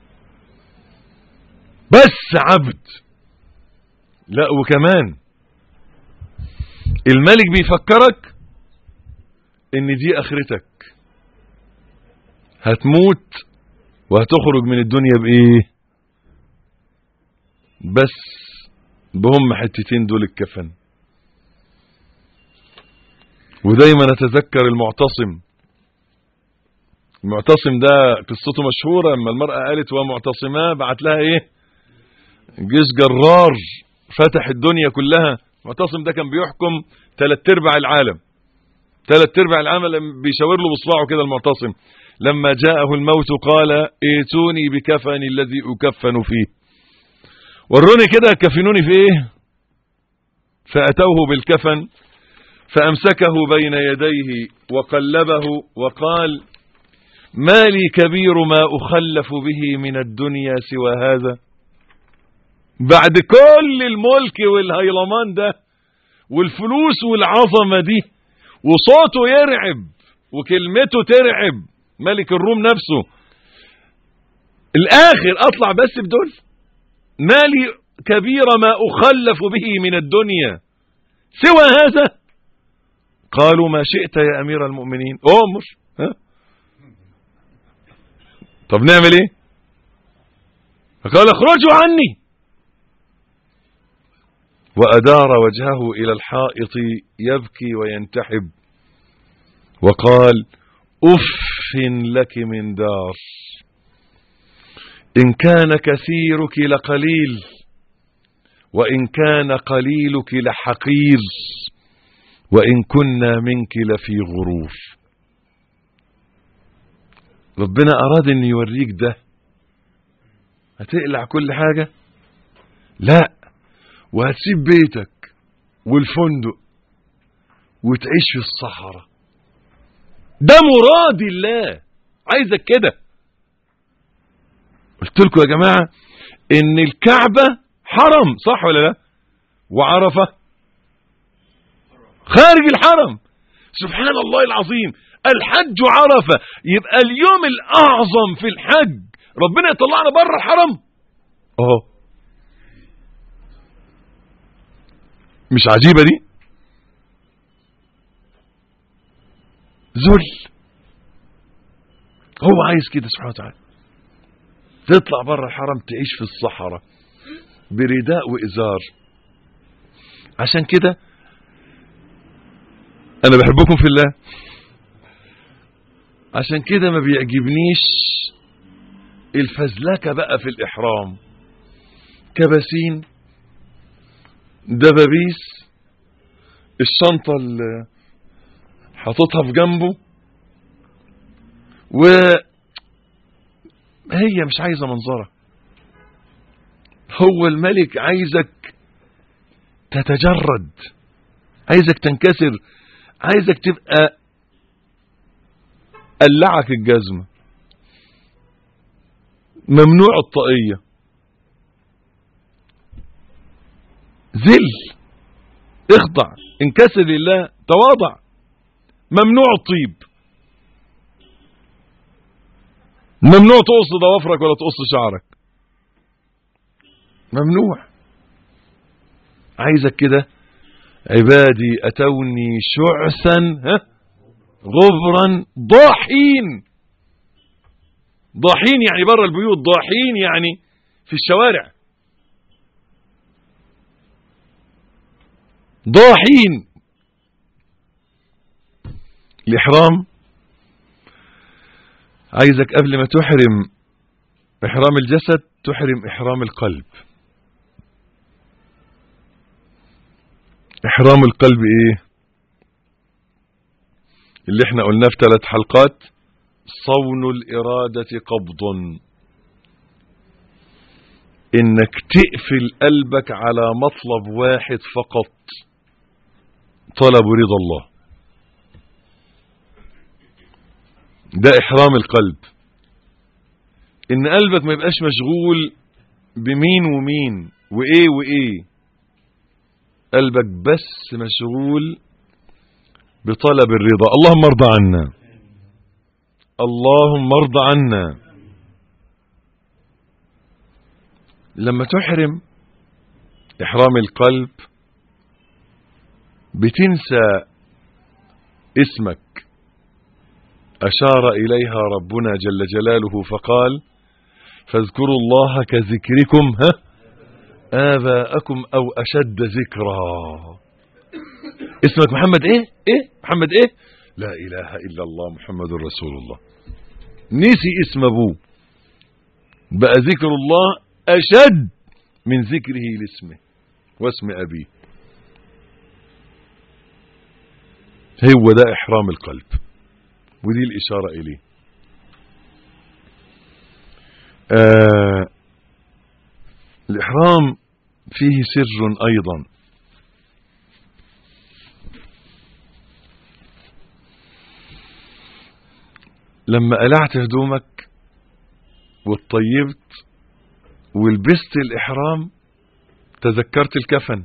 بس عبد لا وكمان الملك بيفكرك ان دي اخرتك هتموت وهتخرج من الدنيا بايه بس بهم حتتين دول الكفن ودايما اتذكر المعتصم المعتصم ده قصته مشهورة لما المرأة قالت ومعتصماه بعت لها ايه جيش جرار فتح الدنيا كلها المعتصم ده كان بيحكم ثلاث ارباع العالم ثلاث ارباع العالم بيشاور له بصباعه كده المعتصم لما جاءه الموت قال ائتوني بكفني الذي اكفن فيه وروني كده كفنوني في ايه فاتوه بالكفن فامسكه بين يديه وقلبه وقال ما لي كبير ما اخلف به من الدنيا سوى هذا بعد كل الملك والهيلمان ده والفلوس والعظمه دي وصوته يرعب وكلمته ترعب ملك الروم نفسه الاخر اطلع بس بدول مالي كبير ما اخلف به من الدنيا سوى هذا قالوا ما شئت يا امير المؤمنين امر ها طب نعمل ايه قال اخرجوا عني وادار وجهه الى الحائط يبكي وينتحب وقال اف لك من دار ان كان كثيرك لقليل وان كان قليلك لحقير وان كنا منك لفي غرور ربنا اراد ان يوريك ده هتقلع كل حاجة لا وهتسيب بيتك والفندق وتعيش في الصحراء ده مراد الله عايزك كده قلت لكم يا جماعة ان الكعبة حرم صح ولا لا وعرفة خارج الحرم سبحان الله العظيم الحج عرفة يبقى اليوم الأعظم في الحج ربنا يطلعنا بره الحرم اهو مش عجيبة دي ذل هو عايز كده سبحانه وتعالى تطلع بره الحرم تعيش في الصحراء برداء وإزار عشان كده أنا بحبكم في الله عشان كده ما بيعجبنيش الفزلكة بقى في الإحرام كباسين دبابيس الشنطة اللي حاططها في جنبه وهي مش عايزة منظرة هو الملك عايزك تتجرد عايزك تنكسر عايزك تبقى قلعك الجزمة ممنوع الطاقية ذل اخضع انكسر لله تواضع ممنوع الطيب ممنوع تقص ضوافرك ولا تقص شعرك ممنوع عايزك كده عبادي أتوني شعثا ها غبرا ضاحين ضاحين يعني بره البيوت ضاحين يعني في الشوارع ضاحين الإحرام عايزك قبل ما تحرم إحرام الجسد تحرم إحرام القلب إحرام القلب إيه اللي احنا قلناه في ثلاث حلقات صون الإرادة قبض إنك تقفل قلبك على مطلب واحد فقط طلب رضا الله ده إحرام القلب إن قلبك ما يبقاش مشغول بمين ومين وإيه وإيه قلبك بس مشغول بطلب الرضا اللهم ارضى عنا اللهم ارضى عنا لما تحرم إحرام القلب بتنسى اسمك أشار إليها ربنا جل جلاله فقال فاذكروا الله كذكركم ها آباءكم أو أشد ذكرا اسمك محمد إيه إيه محمد إيه لا إله إلا الله محمد رسول الله نسي اسم أبوه بقى ذكر الله أشد من ذكره لاسمه واسم أبيه هو ده إحرام القلب ودي الإشارة إليه آه الإحرام فيه سر أيضا لما قلعت هدومك واتطيبت ولبست الإحرام تذكرت الكفن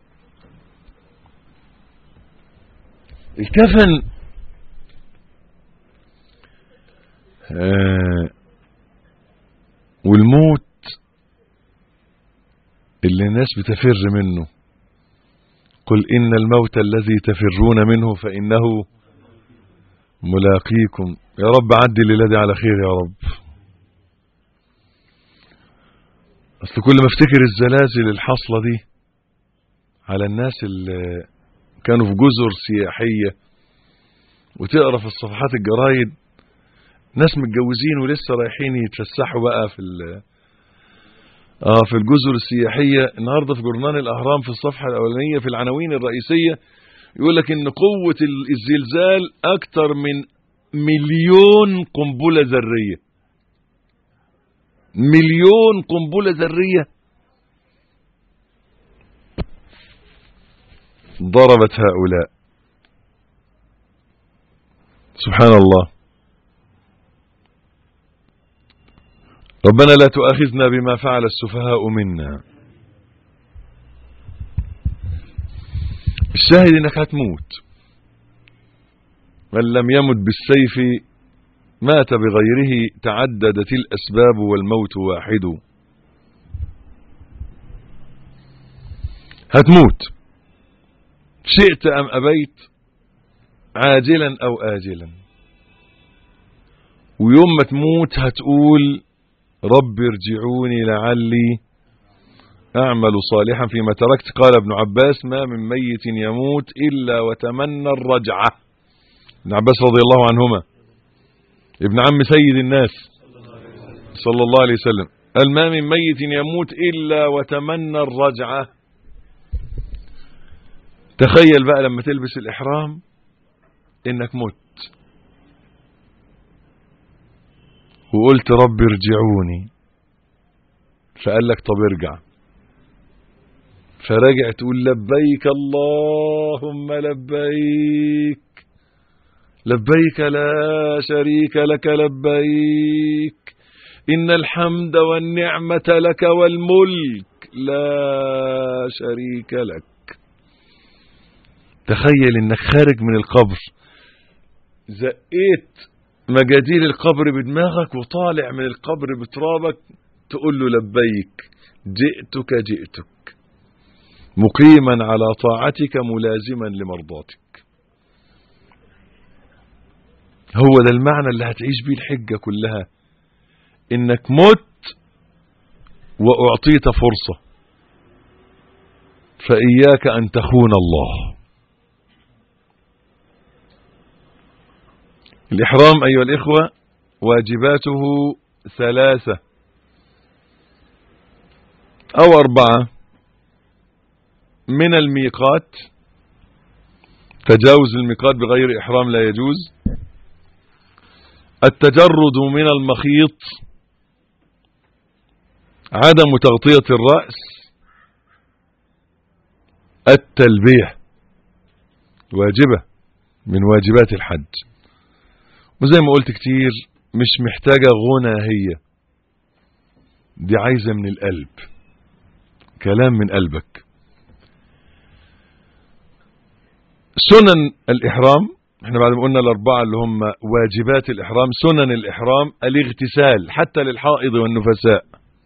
الكفن آه والموت اللي الناس بتفر منه قل إن الموت الذي تفرون منه فإنه ملاقيكم يا رب عدي الليلة دي على خير يا رب أصل كل ما افتكر الزلازل الحاصلة دي على الناس اللي كانوا في جزر سياحية وتقرا في الصفحات الجرايد ناس متجوزين ولسه رايحين يتفسحوا بقى في اه في الجزر السياحية النهاردة في جورنال الأهرام في الصفحة الأولانية في العناوين الرئيسية يقول لك إن قوة الزلزال أكتر من مليون قنبلة ذرية مليون قنبلة ذرية ضربت هؤلاء سبحان الله ربنا لا تؤاخذنا بما فعل السفهاء منا الشاهد انك هتموت من لم يمت بالسيف مات بغيره تعددت الأسباب والموت واحد هتموت شئت أم أبيت عاجلا أو آجلا ويوم ما تموت هتقول رب ارجعوني لعلي أعمل صالحا فيما تركت قال ابن عباس ما من ميت يموت إلا وتمنى الرجعة ابن عباس رضي الله عنهما ابن عم سيد الناس صلى الله عليه وسلم قال ما من ميت يموت إلا وتمنى الرجعة تخيل بقى لما تلبس الإحرام إنك مت وقلت رب ارجعوني فقال لك طب ارجع فرجع تقول لبيك اللهم لبيك لبيك لا شريك لك لبيك إن الحمد والنعمة لك والملك لا شريك لك تخيل انك خارج من القبر زقيت مجاديل القبر بدماغك وطالع من القبر بترابك تقول له لبيك جئتك جئتك مقيما على طاعتك ملازما لمرضاتك هو ده المعنى اللي هتعيش بيه الحجة كلها انك مت واعطيت فرصة فاياك ان تخون الله الإحرام أيها الإخوة واجباته ثلاثة أو أربعة من الميقات تجاوز الميقات بغير إحرام لا يجوز التجرد من المخيط عدم تغطية الرأس التلبية واجبة من واجبات الحج وزي ما قلت كتير مش محتاجة غنى هي دي عايزة من القلب كلام من قلبك سنن الإحرام احنا بعد ما قلنا الأربعة اللي هم واجبات الإحرام سنن الإحرام الاغتسال حتى للحائض والنفساء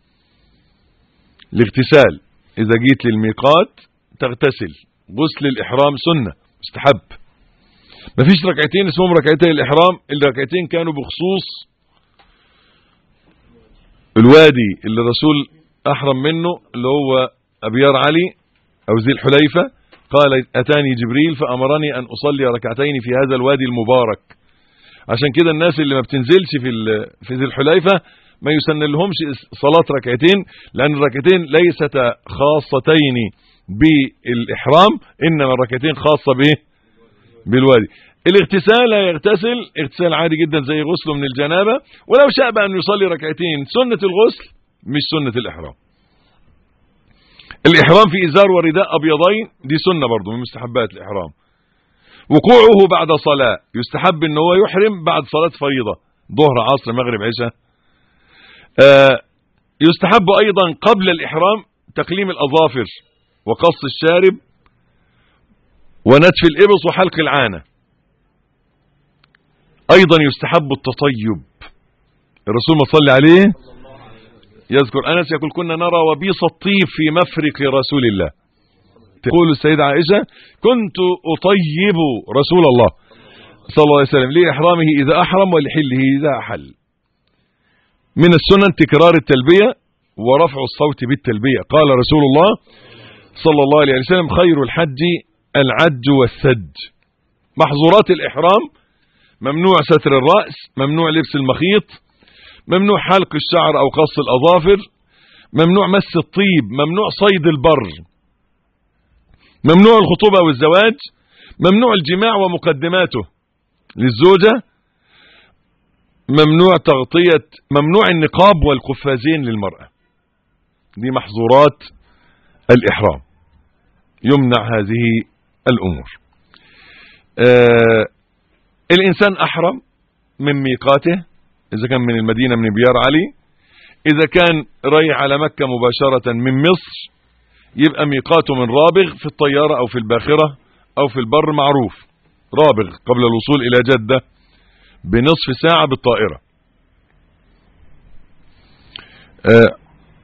الاغتسال إذا جيت للميقات تغتسل غسل الإحرام سنة مستحب مفيش ركعتين اسمهم ركعتي الإحرام الركعتين كانوا بخصوص الوادي اللي الرسول أحرم منه اللي هو أبيار علي أو ذي الحليفة قال أتاني جبريل فأمرني أن أصلي ركعتين في هذا الوادي المبارك عشان كده الناس اللي ما بتنزلش في في ذي الحليفة ما يسن لهمش صلاة ركعتين لأن الركعتين ليست خاصتين بالإحرام إنما الركعتين خاصة به بالوادي الاغتسال هيغتسل اغتسال عادي جدا زي غسله من الجنابة ولو شاء بقى أن يصلي ركعتين سنة الغسل مش سنة الإحرام الإحرام في إزار ورداء أبيضين دي سنة برضو من مستحبات الإحرام وقوعه بعد صلاة يستحب ان هو يحرم بعد صلاة فريضة ظهر عصر مغرب عشاء آه يستحب أيضا قبل الإحرام تقليم الأظافر وقص الشارب ونتف الإبص وحلق العانة أيضا يستحب التطيب الرسول ما صلى عليه يذكر أنس يقول كنا نرى وبيص الطيب في مفرق رسول الله تقول السيدة عائشة كنت أطيب رسول الله صلى الله عليه وسلم لإحرامه إذا أحرم ولحله إذا أحل من السنن تكرار التلبية ورفع الصوت بالتلبية قال رسول الله صلى الله عليه وسلم خير الحج العج والثج محظورات الإحرام ممنوع ستر الرأس ممنوع لبس المخيط ممنوع حلق الشعر أو قص الأظافر ممنوع مس الطيب ممنوع صيد البر ممنوع الخطوبة والزواج ممنوع الجماع ومقدماته للزوجة ممنوع تغطية ممنوع النقاب والقفازين للمرأة دي محظورات الإحرام يمنع هذه الأمور آه الإنسان أحرم من ميقاته إذا كان من المدينة من بيار علي إذا كان رايح على مكة مباشرة من مصر يبقى ميقاته من رابغ في الطيارة أو في الباخرة أو في البر معروف رابغ قبل الوصول إلى جدة بنصف ساعة بالطائرة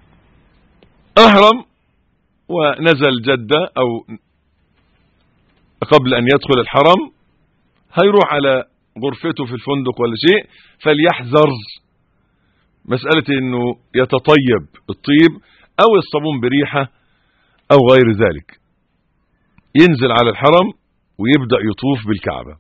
أحرم ونزل جدة أو قبل أن يدخل الحرم هيروح على غرفته في الفندق ولا شيء فليحذر مسألة أنه يتطيب الطيب أو الصابون بريحة أو غير ذلك ينزل على الحرم ويبدأ يطوف بالكعبة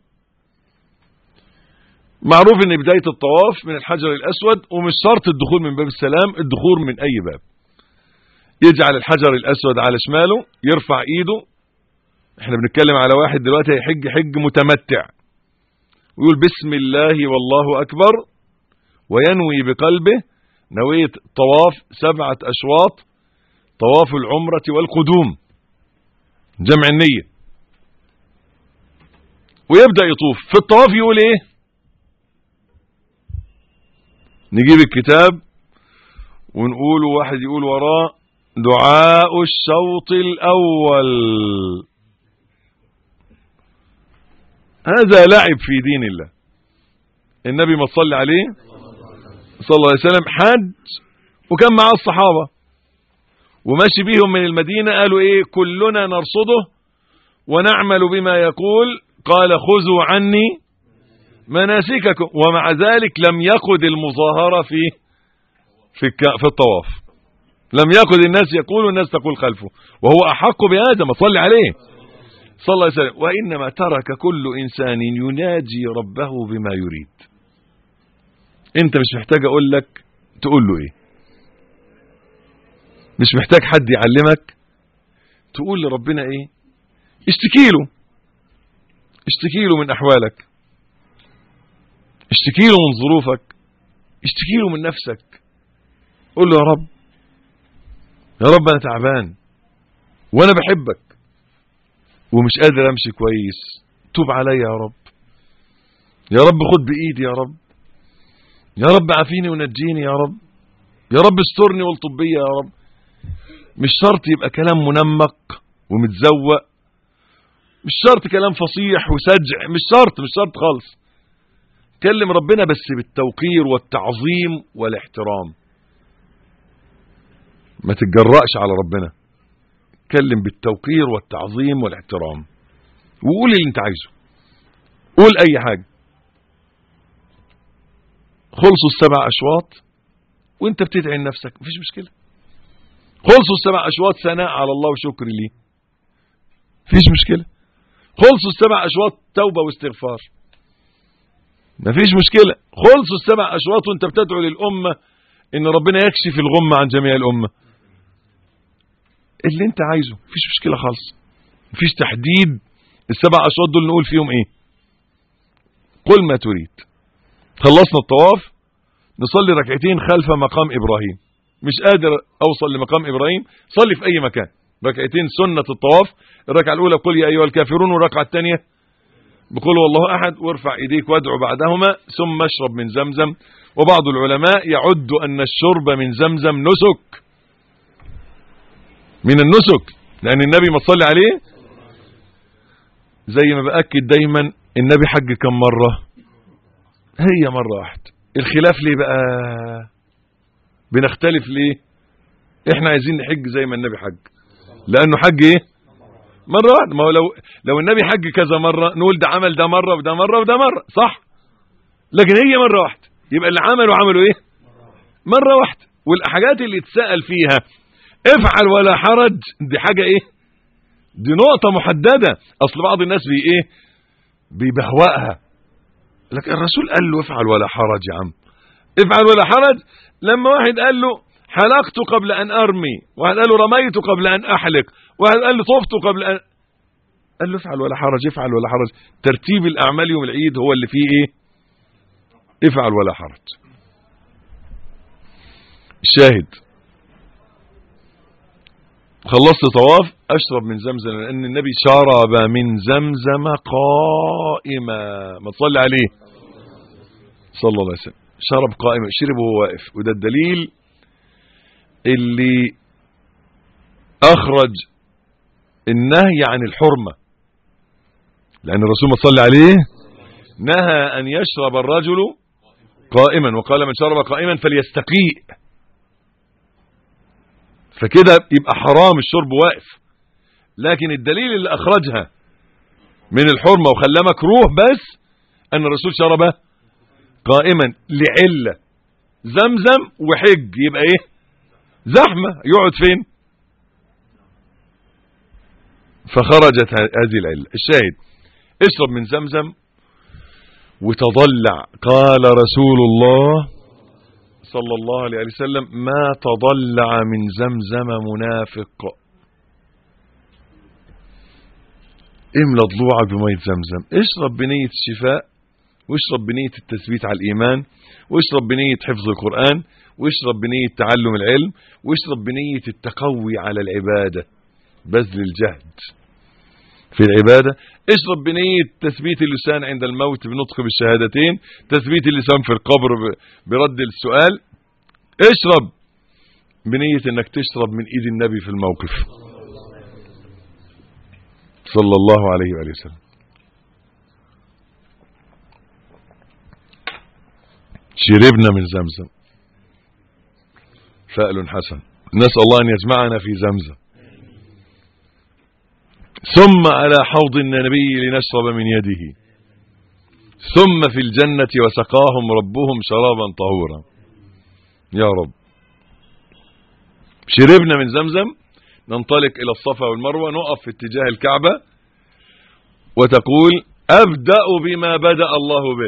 معروف ان بداية الطواف من الحجر الاسود ومش شرط الدخول من باب السلام الدخول من اي باب يجعل الحجر الاسود على شماله يرفع ايده احنا بنتكلم على واحد دلوقتي هيحج حج متمتع ويقول بسم الله والله اكبر وينوي بقلبه نوية طواف سبعة اشواط طواف العمرة والقدوم جمع النية ويبدأ يطوف في الطواف يقول ايه نجيب الكتاب ونقول واحد يقول وراه دعاء الشوط الأول هذا لعب في دين الله النبي ما صلى عليه صلى الله عليه وسلم حج وكان معاه الصحابة وماشي بيهم من المدينة قالوا ايه كلنا نرصده ونعمل بما يقول قال خذوا عني مناسككم ومع ذلك لم يقد المظاهرة في في في الطواف لم يقد الناس يقول والناس تقول خلفه وهو أحق بهذا ما صلي عليه صلى الله عليه وسلم وإنما ترك كل إنسان يناجي ربه بما يريد انت مش محتاج اقول لك تقول له ايه مش محتاج حد يعلمك تقول لربنا ايه اشتكي له اشتكي له من احوالك اشتكي له من ظروفك اشتكي له من نفسك قول له يا رب يا رب انا تعبان وانا بحبك ومش قادر امشي كويس توب عليا يا رب يا رب خد بايدي يا رب يا رب عافيني ونجيني يا رب يا رب استرني والطب بيا يا رب مش شرط يبقى كلام منمق ومتزوق مش شرط كلام فصيح وسجع مش شرط مش شرط خالص كلم ربنا بس بالتوقير والتعظيم والاحترام ما تتجرأش على ربنا كلم بالتوقير والتعظيم والاحترام وقول اللي انت عايزه قول اي حاجة خلصوا السبع اشواط وانت بتدعي لنفسك مفيش مشكلة خلصوا السبع اشواط ثناء على الله وشكر ليه مفيش مشكلة خلصوا السبع اشواط توبة واستغفار مفيش مشكلة خلصوا السبع اشواط وانت بتدعو للامة ان ربنا يكشف الغمة عن جميع الامة اللي انت عايزه مفيش مشكلة خالص مفيش تحديد السبع اشواط دول نقول فيهم ايه قل ما تريد خلصنا الطواف نصلي ركعتين خلف مقام ابراهيم مش قادر اوصل لمقام ابراهيم صلي في اي مكان ركعتين سنة الطواف الركعة الاولى قل يا ايها الكافرون والركعة الثانية بقول والله احد وارفع ايديك وادعو بعدهما ثم اشرب من زمزم وبعض العلماء يعد ان الشرب من زمزم نسك من النسك لان النبي ما صلي عليه زي ما باكد دايما النبي حج كم مره هي مره واحده الخلاف ليه بقى بنختلف ليه احنا عايزين نحج زي ما النبي حج لانه حج ايه مره واحده ما هو لو لو النبي حج كذا مره نقول ده عمل ده مره وده مره وده مره صح لكن هي مره واحده يبقى اللي عملوا عملوا ايه مره واحده والحاجات اللي اتسال فيها افعل ولا حرج دي حاجه ايه دي نقطه محدده اصل بعض الناس بي ايه بيبهوأها لكن الرسول قال له افعل ولا حرج يا عم افعل ولا حرج لما واحد قال له حلقت قبل ان ارمي واحد قال له رميت قبل ان احلق واحد قال له طفت قبل ان قال له افعل ولا حرج افعل ولا حرج ترتيب الاعمال يوم العيد هو اللي فيه ايه افعل ولا حرج الشاهد خلصت طواف اشرب من زمزم لان النبي شرب من زمزم قائما ما تصلي عليه صلى الله عليه وسلم شرب قائما شرب وهو واقف وده الدليل اللي اخرج النهي عن الحرمة لان الرسول ما صلى عليه نهى ان يشرب الرجل قائما وقال من شرب قائما فليستقيء فكده يبقى حرام الشرب واقف لكن الدليل اللي اخرجها من الحرمة وخلاه مكروه بس أن الرسول شربه قائما لعلة زمزم وحج يبقى ايه زحمة يقعد فين فخرجت ه- هذه العلة الشاهد اشرب من زمزم وتضلع قال رسول الله صلى الله عليه وسلم ما تضلع من زمزم منافق املى ضلوعك بمية زمزم اشرب بنية الشفاء واشرب بنية التثبيت على الإيمان واشرب بنية حفظ القرآن واشرب بنية تعلم العلم واشرب بنية التقوي على العبادة بذل الجهد في العبادة اشرب بنية تثبيت اللسان عند الموت بنطق بالشهادتين تثبيت اللسان في القبر ب- برد السؤال اشرب بنية انك تشرب من ايد النبي في الموقف صلى الله عليه وآله وسلم شربنا من زمزم فأل حسن نسأل الله أن يجمعنا في زمزم ثم على حوض النبي لنشرب من يده ثم في الجنة وسقاهم ربهم شرابا طهورا يا رب شربنا من زمزم ننطلق إلى الصفا والمروة نقف في اتجاه الكعبة وتقول أبدأ بما بدأ الله به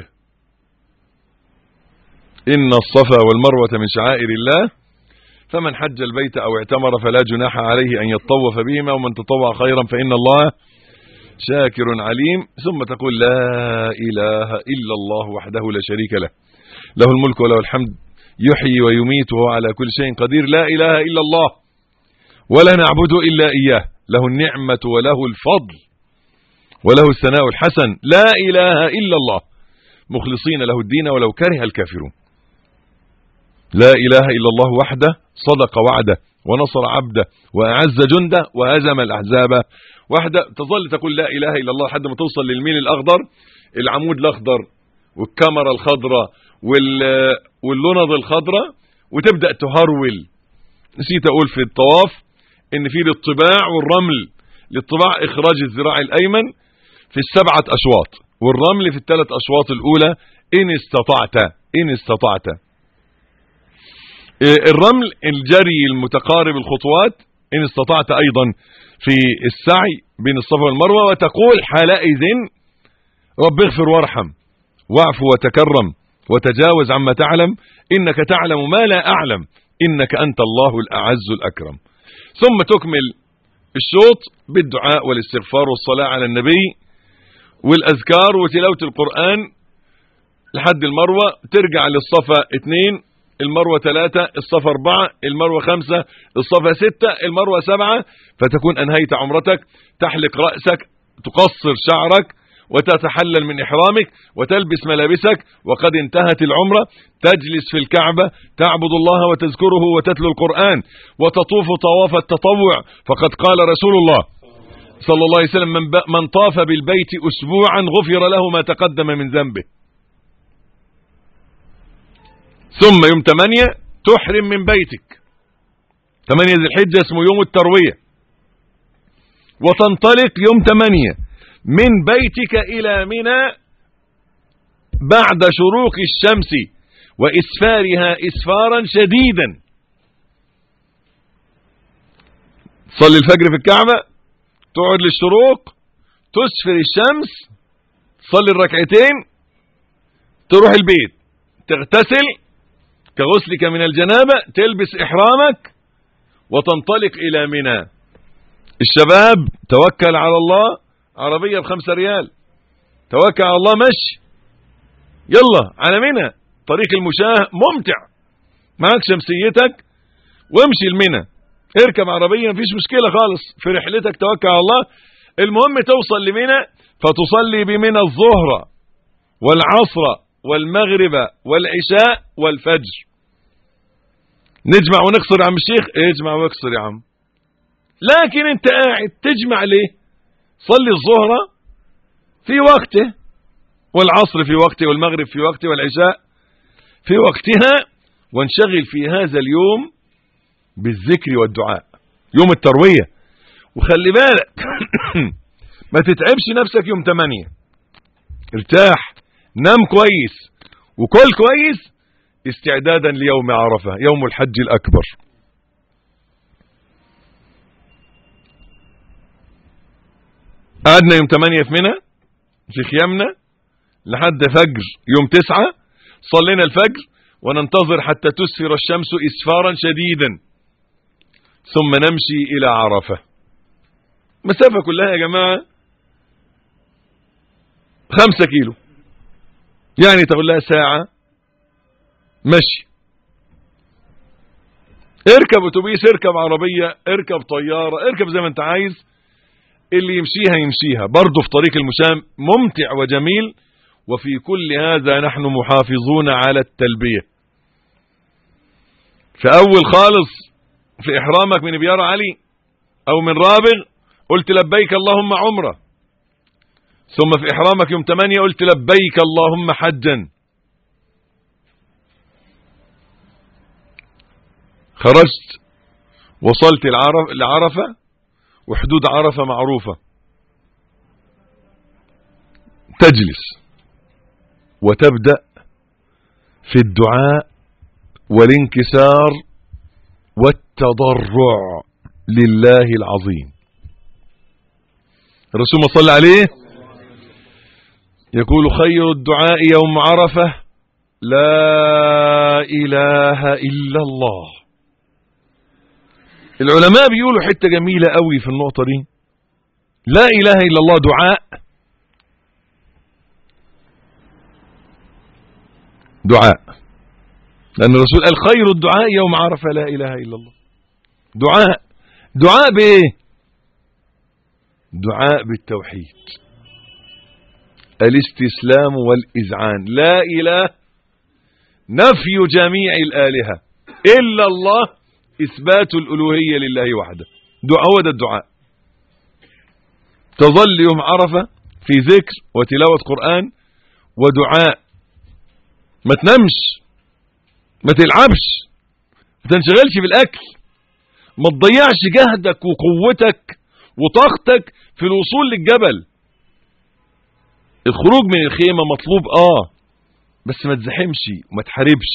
إن الصفا والمروة من شعائر الله فمن حج البيت أو اعتمر فلا جناح عليه أن يطوف بهما ومن تطوع خيرا فإن الله شاكر عليم ثم تقول لا إله إلا الله وحده لا شريك له له الملك وله الحمد يحيي ويميت وهو على كل شيء قدير لا إله إلا الله ولا نعبد إلا إياه له النعمة وله الفضل وله الثناء الحسن لا إله إلا الله مخلصين له الدين ولو كره الكافرون لا إله إلا الله وحده صدق وعده ونصر عبده وأعز جنده وهزم الأحزاب وحده تظل تقول لا إله إلا الله لحد ما توصل للميل الأخضر العمود الأخضر والكاميرا الخضراء وال- واللنض الخضراء وتبدأ تهرول نسيت أقول في الطواف إن في للطباع والرمل للطباع إخراج الذراع الأيمن في السبعة أشواط والرمل في الثلاث أشواط الأولى إن استطعت إن استطعت إيه، الرمل الجري المتقارب الخطوات إن استطعت أيضا في السعي بين الصفا والمروة وتقول حالئذ رب اغفر وارحم واعف وتكرم وتجاوز عما تعلم إنك تعلم ما لا أعلم إنك أنت الله الأعز الأكرم ثم تكمل الشوط بالدعاء والاستغفار والصلاة على النبي والأذكار وتلاوة القرآن لحد المروة ترجع للصفا اثنين المروة ثلاثة الصفا أربعة المروة خمسة الصفا ستة المروة سبعة فتكون أنهيت عمرتك تحلق رأسك تقصر شعرك وتتحلل من إحرامك وتلبس ملابسك وقد انتهت العمرة تجلس في الكعبة تعبد الله وتذكره وتتلو القرآن وتطوف طواف التطوع فقد قال رسول الله صلى الله عليه وسلم من, ب... من طاف بالبيت أسبوعا غفر له ما تقدم من ذنبه ثم يوم 8 تحرم من بيتك 8 ذي الحجة اسمه يوم التروية وتنطلق يوم 8 من بيتك إلى منى بعد شروق الشمس وإسفارها إسفارا شديدا تصلي الفجر في الكعبة تقعد للشروق تسفر الشمس تصلي الركعتين تروح البيت تغتسل كغسلك من الجنابة تلبس إحرامك وتنطلق إلى منى الشباب توكل على الله عربية بخمسة ريال توكل على الله مشي يلا على منى طريق المشاه ممتع معك شمسيتك وامشي المنى اركب عربية مفيش مشكلة خالص في رحلتك توكل على الله المهم توصل لمنى فتصلي بمنى الظهر والعصر والمغرب والعشاء والفجر نجمع ونقصر يا عم الشيخ اجمع واقصر يا عم لكن انت قاعد تجمع ليه صلي الظهر في وقته والعصر في وقته والمغرب في وقته والعشاء في وقتها وانشغل في هذا اليوم بالذكر والدعاء يوم التروية وخلي بالك ما تتعبش نفسك يوم 8 ارتاح نام كويس وكل كويس استعدادا ليوم عرفة يوم الحج الأكبر قعدنا يوم 8 في منى في خيامنا لحد فجر يوم 9 صلينا الفجر وننتظر حتى تسفر الشمس إسفارا شديدا ثم نمشي إلى عرفة مسافة كلها يا جماعة خمسة كيلو يعني تقول لها ساعة مشي اركب اتوبيس اركب عربية اركب طيارة اركب زي ما انت عايز اللي يمشيها يمشيها برضه في طريق المشام ممتع وجميل وفي كل هذا نحن محافظون على التلبية في أول خالص في إحرامك من بيار علي أو من رابغ قلت لبيك اللهم عمرة ثم في إحرامك يوم 8 قلت لبيك اللهم حجا خرجت وصلت العرف العرفة وحدود عرفة معروفة تجلس وتبدأ في الدعاء والانكسار والتضرع لله العظيم الرسول صلى عليه يقول خير الدعاء يوم عرفة لا إله إلا الله العلماء بيقولوا حتة جميلة قوي في النقطة دي لا إله إلا الله دعاء دعاء لأن الرسول قال خير الدعاء يوم عرفة لا إله إلا الله دعاء دعاء بإيه دعاء بالتوحيد الاستسلام والإذعان لا إله نفي جميع الآلهة إلا الله إثبات الألوهية لله وحده دعاء هو ده الدعاء تظل يوم عرفة في ذكر وتلاوة قرآن ودعاء ما تنامش ما تلعبش ما تنشغلش بالأكل ما تضيعش جهدك وقوتك وطاقتك في الوصول للجبل الخروج من الخيمة مطلوب اه بس ما تزحمش وما تحاربش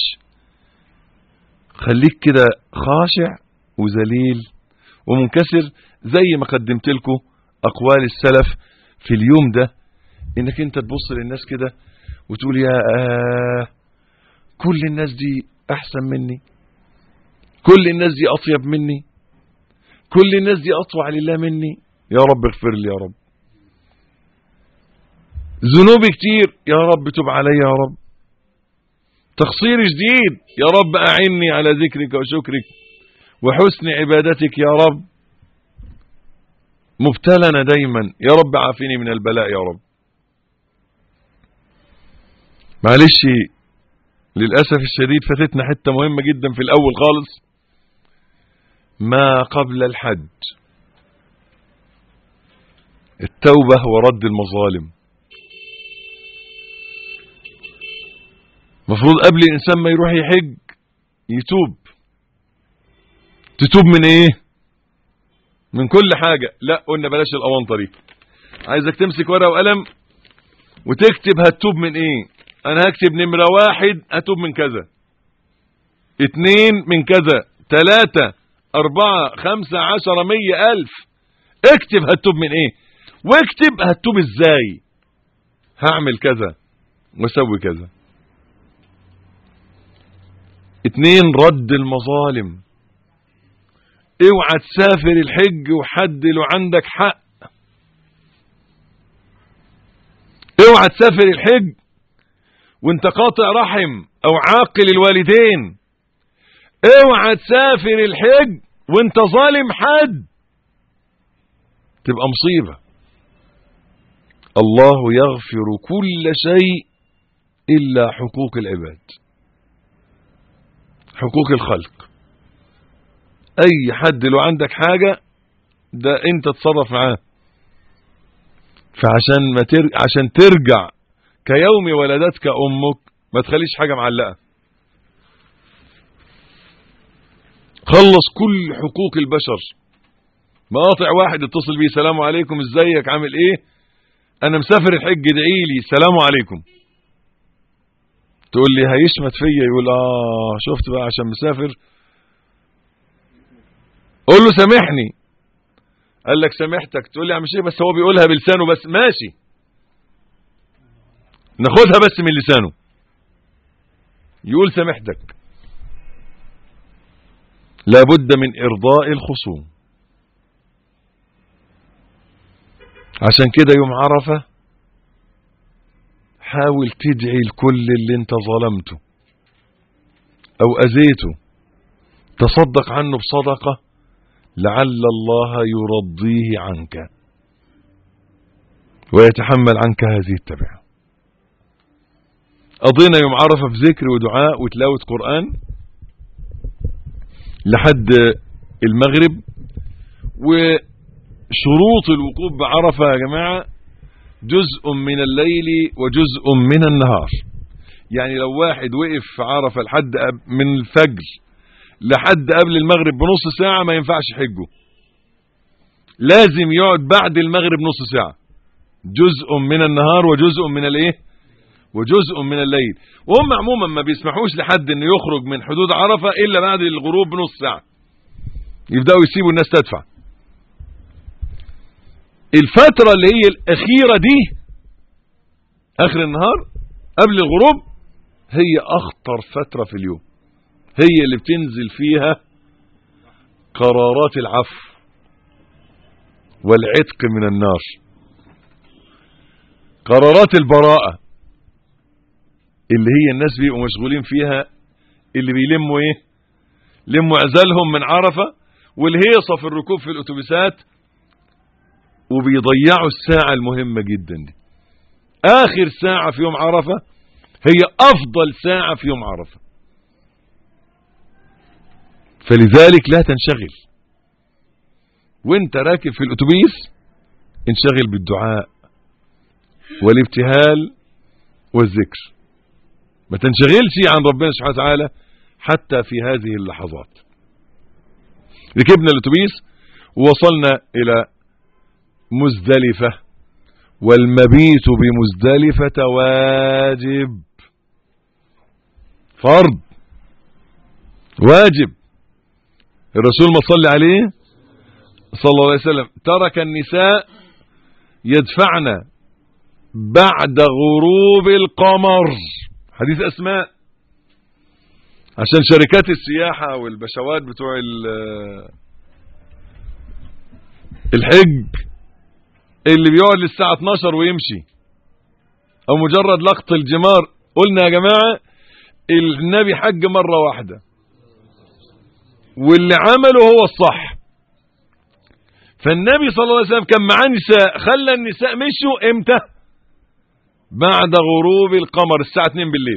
خليك كده خاشع وذليل ومنكسر زي ما قدمت لكم اقوال السلف في اليوم ده انك انت تبص للناس كده وتقول يا آه كل الناس دي احسن مني كل الناس دي اطيب مني كل الناس دي اطوع لله مني يا رب اغفر لي يا رب ذنوبي كتير يا رب تب علي يا رب تقصير جديد يا رب أعني على ذكرك وشكرك وحسن عبادتك يا رب مبتلنا دايما يا رب عافني من البلاء يا رب معلش للأسف الشديد فاتتنا حتة مهمة جدا في الأول خالص ما قبل الحج التوبة ورد المظالم مفروض قبل الإنسان ما يروح يحج يتوب تتوب من ايه من كل حاجة لا قلنا بلاش الأوانطة دي عايزك تمسك ورقة وقلم وتكتب هتوب من ايه انا هكتب نمرة واحد هتوب من كذا اتنين من كذا تلاتة اربعة خمسة عشرة مية الف اكتب هتوب من ايه واكتب هتوب ازاي هعمل كذا واسوي كذا اتنين رد المظالم اوعى تسافر الحج وحد له عندك حق اوعى تسافر الحج وانت قاطع رحم او عاقل الوالدين اوعى تسافر الحج وانت ظالم حد تبقى مصيبة الله يغفر كل شيء إلا حقوق العباد حقوق الخلق اي حد لو عندك حاجة ده انت تصرف معاه فعشان ما تر... عشان ترجع كيوم ولدتك امك ما تخليش حاجة معلقة خلص كل حقوق البشر مقاطع واحد اتصل بيه سلام عليكم ازيك عامل ايه انا مسافر الحج ادعي لي سلام عليكم تقول لي هيشمت فيا يقول اه شفت بقى عشان مسافر قول له سامحني قال لك سامحتك تقول لي يا عم شيخ بس هو بيقولها بلسانه بس ماشي ناخدها بس من لسانه يقول سامحتك لابد من ارضاء الخصوم عشان كده يوم عرفه حاول تدعي لكل اللي انت ظلمته او اذيته تصدق عنه بصدقه لعل الله يرضيه عنك ويتحمل عنك هذه التبعه قضينا يوم عرفه في ذكر ودعاء وتلاوه قران لحد المغرب وشروط الوقوف بعرفه يا جماعه جزء من الليل وجزء من النهار يعني لو واحد وقف في عرفه لحد من الفجر لحد قبل المغرب بنص ساعة ما ينفعش حجه لازم يقعد بعد المغرب نص ساعة جزء من النهار وجزء من الايه وجزء من الليل وهم عموما ما بيسمحوش لحد انه يخرج من حدود عرفة الا بعد الغروب بنص ساعة يبدأوا يسيبوا الناس تدفع الفترة اللي هي الأخيرة دي آخر النهار قبل الغروب هي أخطر فترة في اليوم هي اللي بتنزل فيها قرارات العفو والعتق من النار قرارات البراءة اللي هي الناس بيبقوا مشغولين فيها اللي بيلموا ايه لموا عزلهم من عرفة والهيصة في الركوب في الاتوبيسات وبيضيعوا الساعة المهمة جدا دي آخر ساعة في يوم عرفة هي أفضل ساعة في يوم عرفة فلذلك لا تنشغل وانت راكب في الأتوبيس انشغل بالدعاء والابتهال والذكر ما تنشغلش عن ربنا سبحانه وتعالى حتى في هذه اللحظات ركبنا الأتوبيس ووصلنا إلى مزدلفة والمبيت بمزدلفة واجب فرض واجب الرسول ما صلى عليه صلى الله عليه وسلم ترك النساء يدفعن بعد غروب القمر حديث أسماء عشان شركات السياحة والبشوات بتوع الحج اللي بيقعد للساعة 12 ويمشي او مجرد لقط الجمار قلنا يا جماعة النبي حج مرة واحدة واللي عمله هو الصح فالنبي صلى الله عليه وسلم كان معاه نساء خلى النساء مشوا امتى بعد غروب القمر الساعة 2 بالليل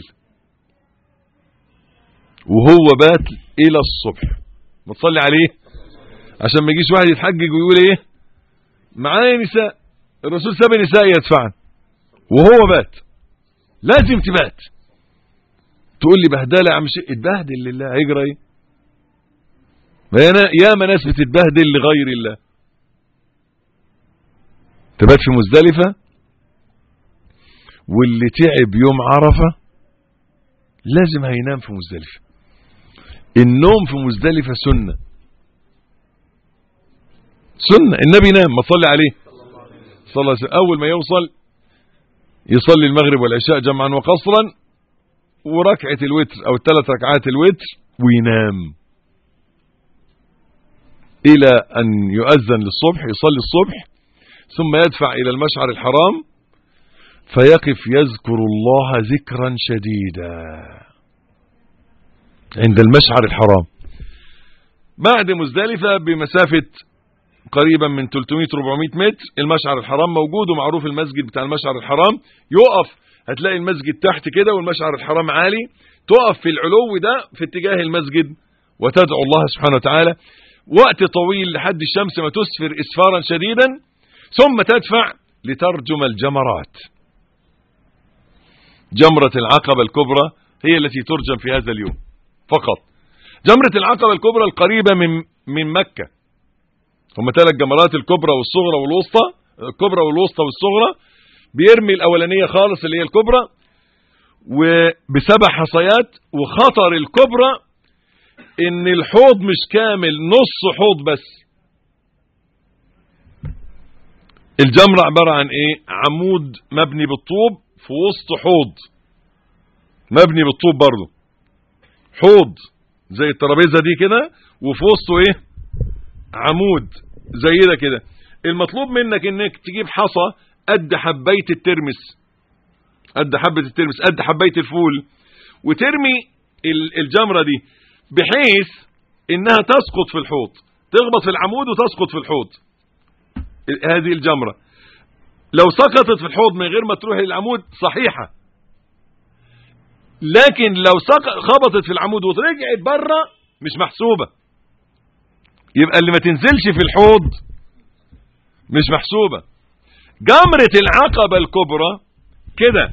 وهو بات الى الصبح ما تصلي عليه عشان ما يجيش واحد يتحجج ويقول ايه معايا نساء الرسول ساب نساء يدفعن وهو بات لازم تبات تقول لي بهدله يا عم شيء اتبهدل لله هيجرى ايه ما ياما ناس بتتبهدل لغير الله تبات في مزدلفة واللي تعب يوم عرفة لازم هينام في مزدلفة النوم في مزدلفة سنة سنة النبي نام ما تصلي عليه صلى الله عليه وسلم أول ما يوصل يصلي المغرب والعشاء جمعا وقصرا وركعة الوتر أو الثلاث ركعات الوتر وينام إلى أن يؤذن للصبح يصلي الصبح ثم يدفع إلى المشعر الحرام فيقف يذكر الله ذكرا شديدا عند المشعر الحرام بعد مزدلفة بمسافة قريبا من 300-400 متر المشعر الحرام موجود ومعروف المسجد بتاع المشعر الحرام يقف هتلاقي المسجد تحت كده والمشعر الحرام عالي تقف في العلو ده في اتجاه المسجد وتدعو الله سبحانه وتعالى وقت طويل لحد الشمس ما تسفر اسفارا شديدا ثم تدفع لترجم الجمرات جمرة العقبة الكبرى هي التي ترجم في هذا اليوم فقط جمرة العقبة الكبرى القريبة من من مكة هم ثلاث جمرات الكبرى والصغرى والوسطى الكبرى والوسطى والصغرى بيرمي الاولانيه خالص اللي هي الكبرى وبسبع حصيات وخطر الكبرى ان الحوض مش كامل نص حوض بس الجمرة عبارة عن ايه عمود مبني بالطوب في وسط حوض مبني بالطوب برضه حوض زي الترابيزة دي كده وفي وسطه ايه عمود زي ده كده المطلوب منك انك تجيب حصى قد حبايه الترمس قد حبه الترمس قد حبايه الفول وترمي ال- الجمره دي بحيث انها تسقط في الحوض تخبط في العمود وتسقط في الحوض ال- هذه الجمره لو سقطت في الحوض من غير ما تروح للعمود صحيحه لكن لو سق- خبطت في العمود ورجعت بره مش محسوبه يبقى اللي ما تنزلش في الحوض مش محسوبة جمرة العقبة الكبرى كده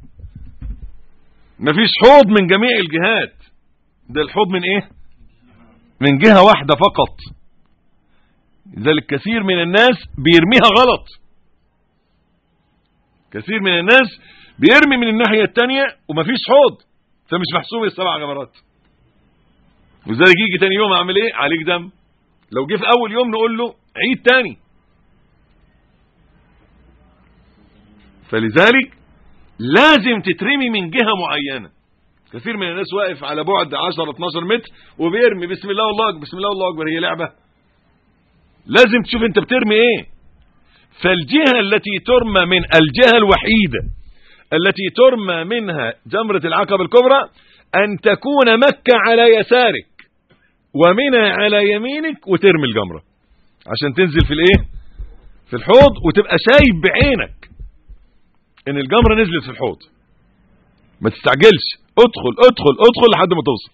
مفيش حوض من جميع الجهات ده الحوض من ايه من جهة واحدة فقط لذلك كثير من الناس بيرميها غلط كثير من الناس بيرمي من الناحية التانية ومفيش حوض فمش محسوب السبع جمرات ولذلك يجي تاني يوم اعمل ايه عليك دم لو جه في اول يوم نقول له عيد تاني فلذلك لازم تترمي من جهة معينة كثير من الناس واقف على بعد 10 12 متر وبيرمي بسم الله والله أكبر بسم الله والله اكبر هي لعبة لازم تشوف انت بترمي ايه فالجهة التي ترمى من الجهة الوحيدة التي ترمى منها جمرة العقبة الكبرى أن تكون مكة على يسارك ومنى على يمينك وترمي الجمرة عشان تنزل في الايه في الحوض وتبقى شايف بعينك ان الجمرة نزلت في الحوض ما تستعجلش ادخل ادخل ادخل لحد ما توصل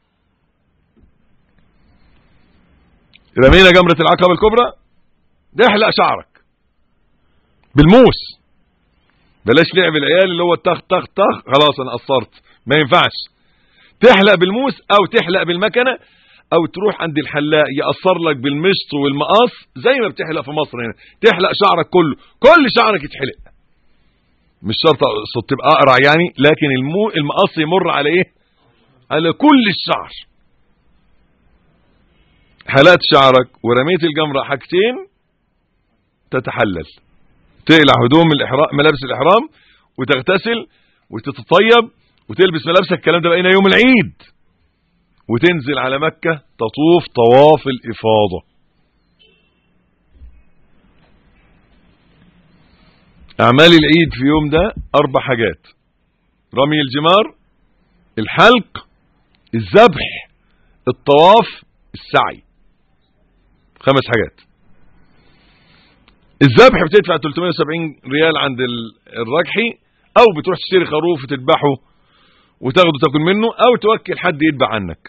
رمينا جمرة العقبة الكبرى ده احلق شعرك بالموس بلاش لعب العيال اللي هو التخ تخ تخ خلاص انا قصرت ما ينفعش تحلق بالموس او تحلق بالمكنه او تروح عند الحلاق يقصر لك بالمشط والمقص زي ما بتحلق في مصر هنا تحلق شعرك كله كل شعرك يتحلق مش شرط أقصد تبقى اقرع يعني لكن المو المقص يمر على ايه على كل الشعر حلقت شعرك ورميت الجمرة حاجتين تتحلل تقلع هدوم الاحرام ملابس الاحرام وتغتسل وتتطيب وتلبس ملابسك الكلام ده بقينا يوم العيد وتنزل على مكة تطوف طواف الإفاضة أعمال العيد في يوم ده أربع حاجات رمي الجمار الحلق الذبح الطواف السعي خمس حاجات الذبح بتدفع 370 ريال عند ال- الرجحي او بتروح تشتري خروف وتذبحه وتاخده تاكل منه او توكل حد يذبح عنك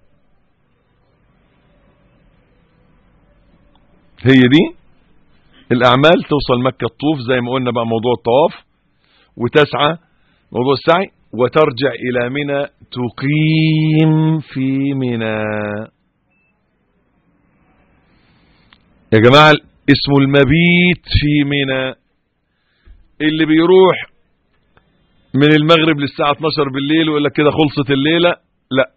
هي دي الاعمال توصل مكه تطوف زي ما قلنا بقى موضوع الطواف وتسعى موضوع السعي وترجع الى منى تقيم في منى يا جماعه اسمه المبيت في منى اللي بيروح من المغرب للساعة 12 بالليل ويقول لك كده خلصت الليلة لا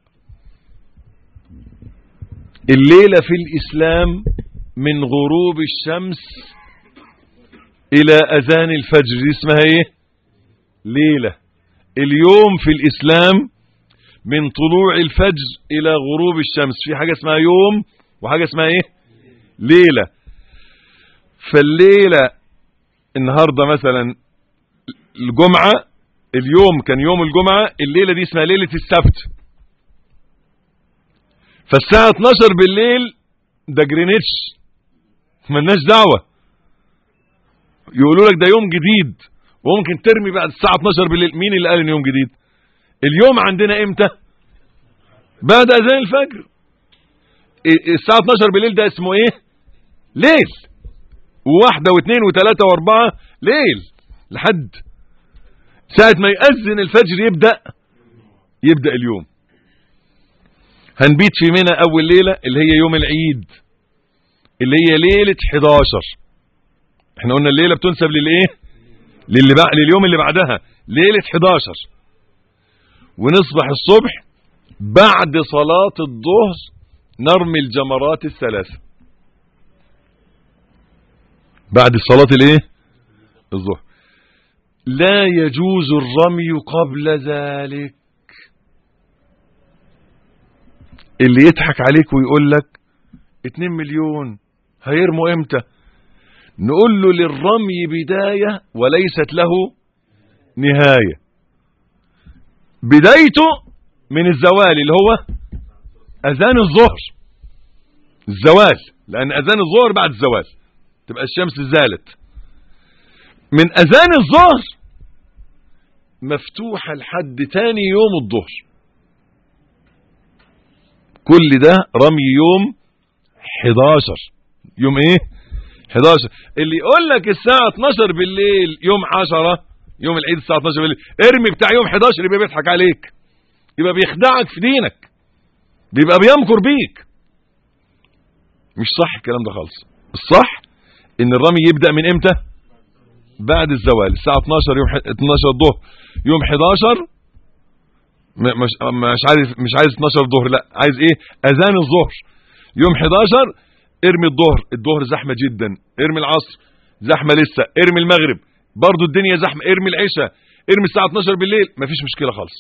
الليلة في الإسلام من غروب الشمس إلى أذان الفجر دي اسمها إيه ليلة اليوم في الإسلام من طلوع الفجر إلى غروب الشمس في حاجة اسمها يوم وحاجة اسمها إيه ليلة فالليلة النهاردة مثلا الجمعة اليوم كان يوم الجمعة الليلة دي اسمها ليلة السبت فالساعة 12 بالليل ده جرينتش ملناش دعوة يقولوا لك ده يوم جديد وممكن ترمي بعد الساعة 12 بالليل مين اللي قال ان يوم جديد اليوم عندنا امتى بعد اذان الفجر إيه- الساعة 12 بالليل ده اسمه ايه ليل وواحدة واثنين وثلاثة واربعة ليل لحد ساعة ما يأذن الفجر يبدأ يبدأ اليوم هنبيت في منى أول ليلة اللي هي يوم العيد اللي هي ليلة 11 احنا قلنا الليلة بتنسب للايه للي بقى لليوم اللي بعدها ليلة 11 ونصبح الصبح بعد صلاة الظهر نرمي الجمرات الثلاثة بعد صلاة الايه الظهر لا يجوز الرمي قبل ذلك اللي يضحك عليك ويقول لك 2 مليون هيرموا امتى نقول له للرمي بداية وليست له نهاية بدايته من الزوال اللي هو أذان الظهر الزوال لأن أذان الظهر بعد الزوال تبقى الشمس زالت من أذان الظهر مفتوحة لحد تاني يوم الظهر كل ده رمي يوم 11 يوم ايه 11 اللي يقول لك الساعة 12 بالليل يوم 10 يوم العيد الساعة 12 بالليل ارمي بتاع يوم 11 يبقى بيضحك عليك يبقى بيخدعك في دينك بيبقى بيمكر بيك مش صح الكلام ده خالص الصح ان الرمي يبدأ من امتى بعد الزوال الساعة 12 يوم 12 الظهر يوم 11 م- مش مش عايز مش عايز 12 الظهر لا عايز ايه اذان الظهر يوم 11 ارمي الظهر الظهر زحمه جدا ارمي العصر زحمه لسه ارمي المغرب برضو الدنيا زحمه ارمي العشاء ارمي الساعه 12 بالليل مفيش مشكله خالص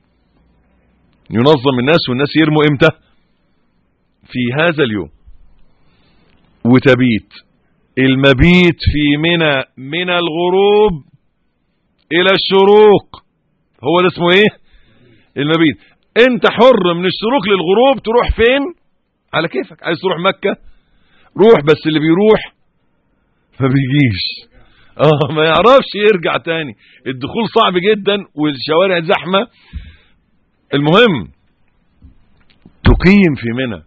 ينظم الناس والناس يرموا امتى في هذا اليوم وتبيت المبيت في منى من الغروب الى الشروق هو ده اسمه ايه المبيت انت حر من الشروق للغروب تروح فين على كيفك عايز تروح مكة روح بس اللي بيروح ما بيجيش اه ما يعرفش يرجع تاني الدخول صعب جدا والشوارع زحمة المهم تقيم في منى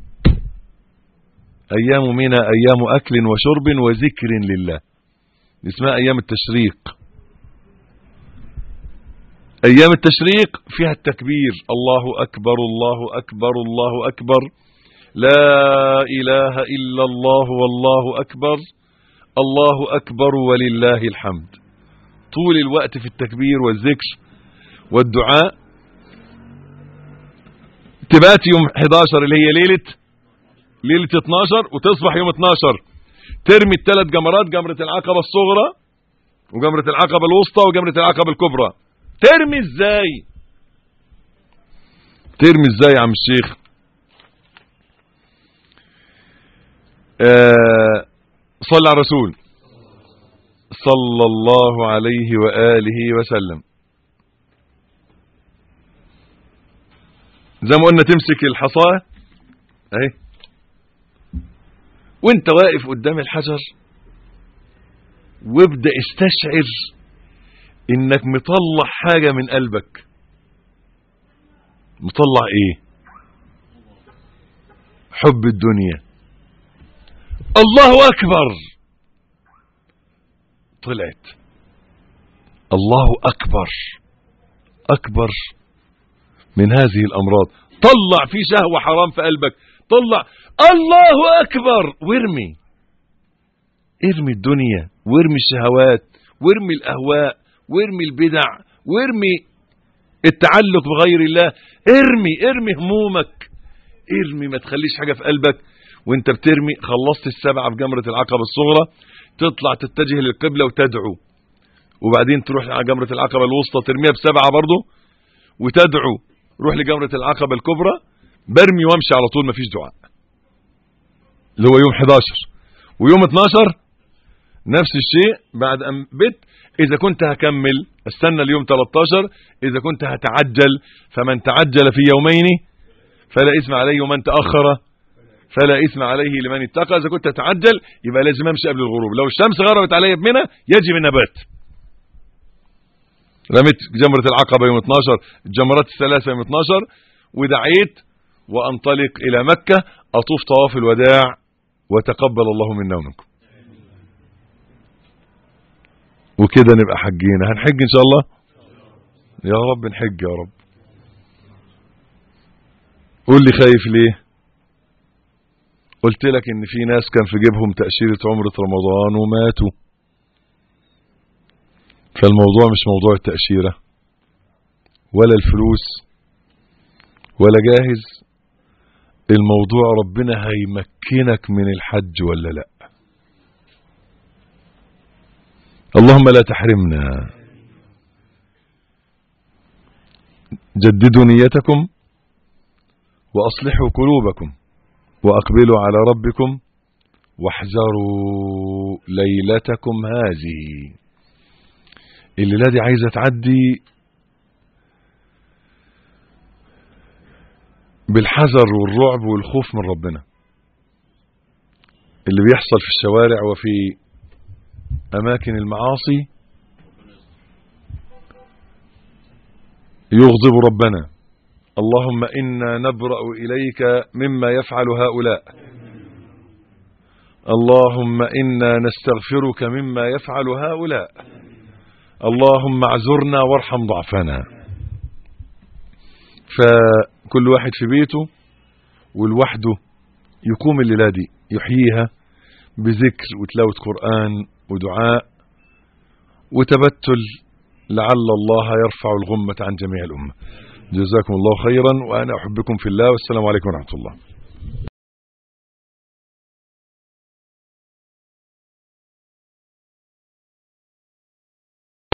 ايام منى ايام اكل وشرب وذكر لله اسمها ايام التشريق ايام التشريق فيها التكبير الله اكبر الله اكبر الله اكبر لا اله الا الله والله اكبر الله اكبر ولله الحمد طول الوقت في التكبير والذكر والدعاء تبات يوم 11 اللي هي ليله ليله 12 وتصبح يوم 12 ترمي الثلاث جمرات جمره العقبه الصغرى وجمره العقبه الوسطى وجمره العقبه الكبرى ترمي ازاي ترمي ازاي يا عم الشيخ آه صلى على الرسول صلى الله عليه وآله وسلم زي ما قلنا تمسك الحصاة اهي وانت واقف قدام الحجر وابدأ استشعر انك مطلع حاجة من قلبك مطلع ايه حب الدنيا الله اكبر طلعت الله اكبر اكبر من هذه الامراض طلع في شهوة حرام في قلبك طلع الله اكبر وارمي ارمي الدنيا وارمي الشهوات وارمي الاهواء وارمي البدع وارمي التعلق بغير الله ارمي ارمي همومك ارمي ما تخليش حاجة في قلبك وانت بترمي خلصت السبعة في جمرة العقبة الصغرى تطلع تتجه للقبلة وتدعو وبعدين تروح على جمرة العقبة الوسطى ترميها بسبعة برضه وتدعو روح لجمرة العقبة الكبرى برمي وامشي على طول مفيش دعاء اللي هو يوم 11 ويوم 12 نفس الشيء بعد أن بت إذا كنت هكمل استنى اليوم 13 إذا كنت هتعجل فمن تعجل في يومين فلا إثم عليه ومن تأخر فلا إثم عليه لمن اتقى إذا كنت هتعجل يبقى لازم أمشي قبل الغروب لو الشمس غربت علي بمنى يجب النبات رميت جمرة العقبة يوم 12 الجمرات الثلاثة يوم 12 ودعيت وأنطلق إلى مكة أطوف طواف الوداع وتقبل الله منا ومنكم وكده نبقى حجينا هنحج ان شاء الله يا رب نحج يا رب قول لي خايف ليه قلت لك ان في ناس كان في جيبهم تأشيرة عمرة رمضان وماتوا فالموضوع مش موضوع التأشيرة ولا الفلوس ولا جاهز الموضوع ربنا هيمكنك من الحج ولا لا اللهم لا تحرمنا جددوا نيتكم وأصلحوا قلوبكم وأقبلوا على ربكم واحذروا ليلتكم هذه الليلة دي عايزة تعدي بالحذر والرعب والخوف من ربنا اللي بيحصل في الشوارع وفي أماكن المعاصي يغضب ربنا اللهم إنا نبرأ إليك مما يفعل هؤلاء اللهم إنا نستغفرك مما يفعل هؤلاء اللهم اعذرنا وارحم ضعفنا فكل واحد في بيته ولوحده يقوم الليلة دي يحييها بذكر وتلاوة قرآن ودعاء وتبتل لعل الله يرفع الغمة عن جميع الأمة جزاكم الله خيرا وأنا أحبكم في الله والسلام عليكم ورحمة الله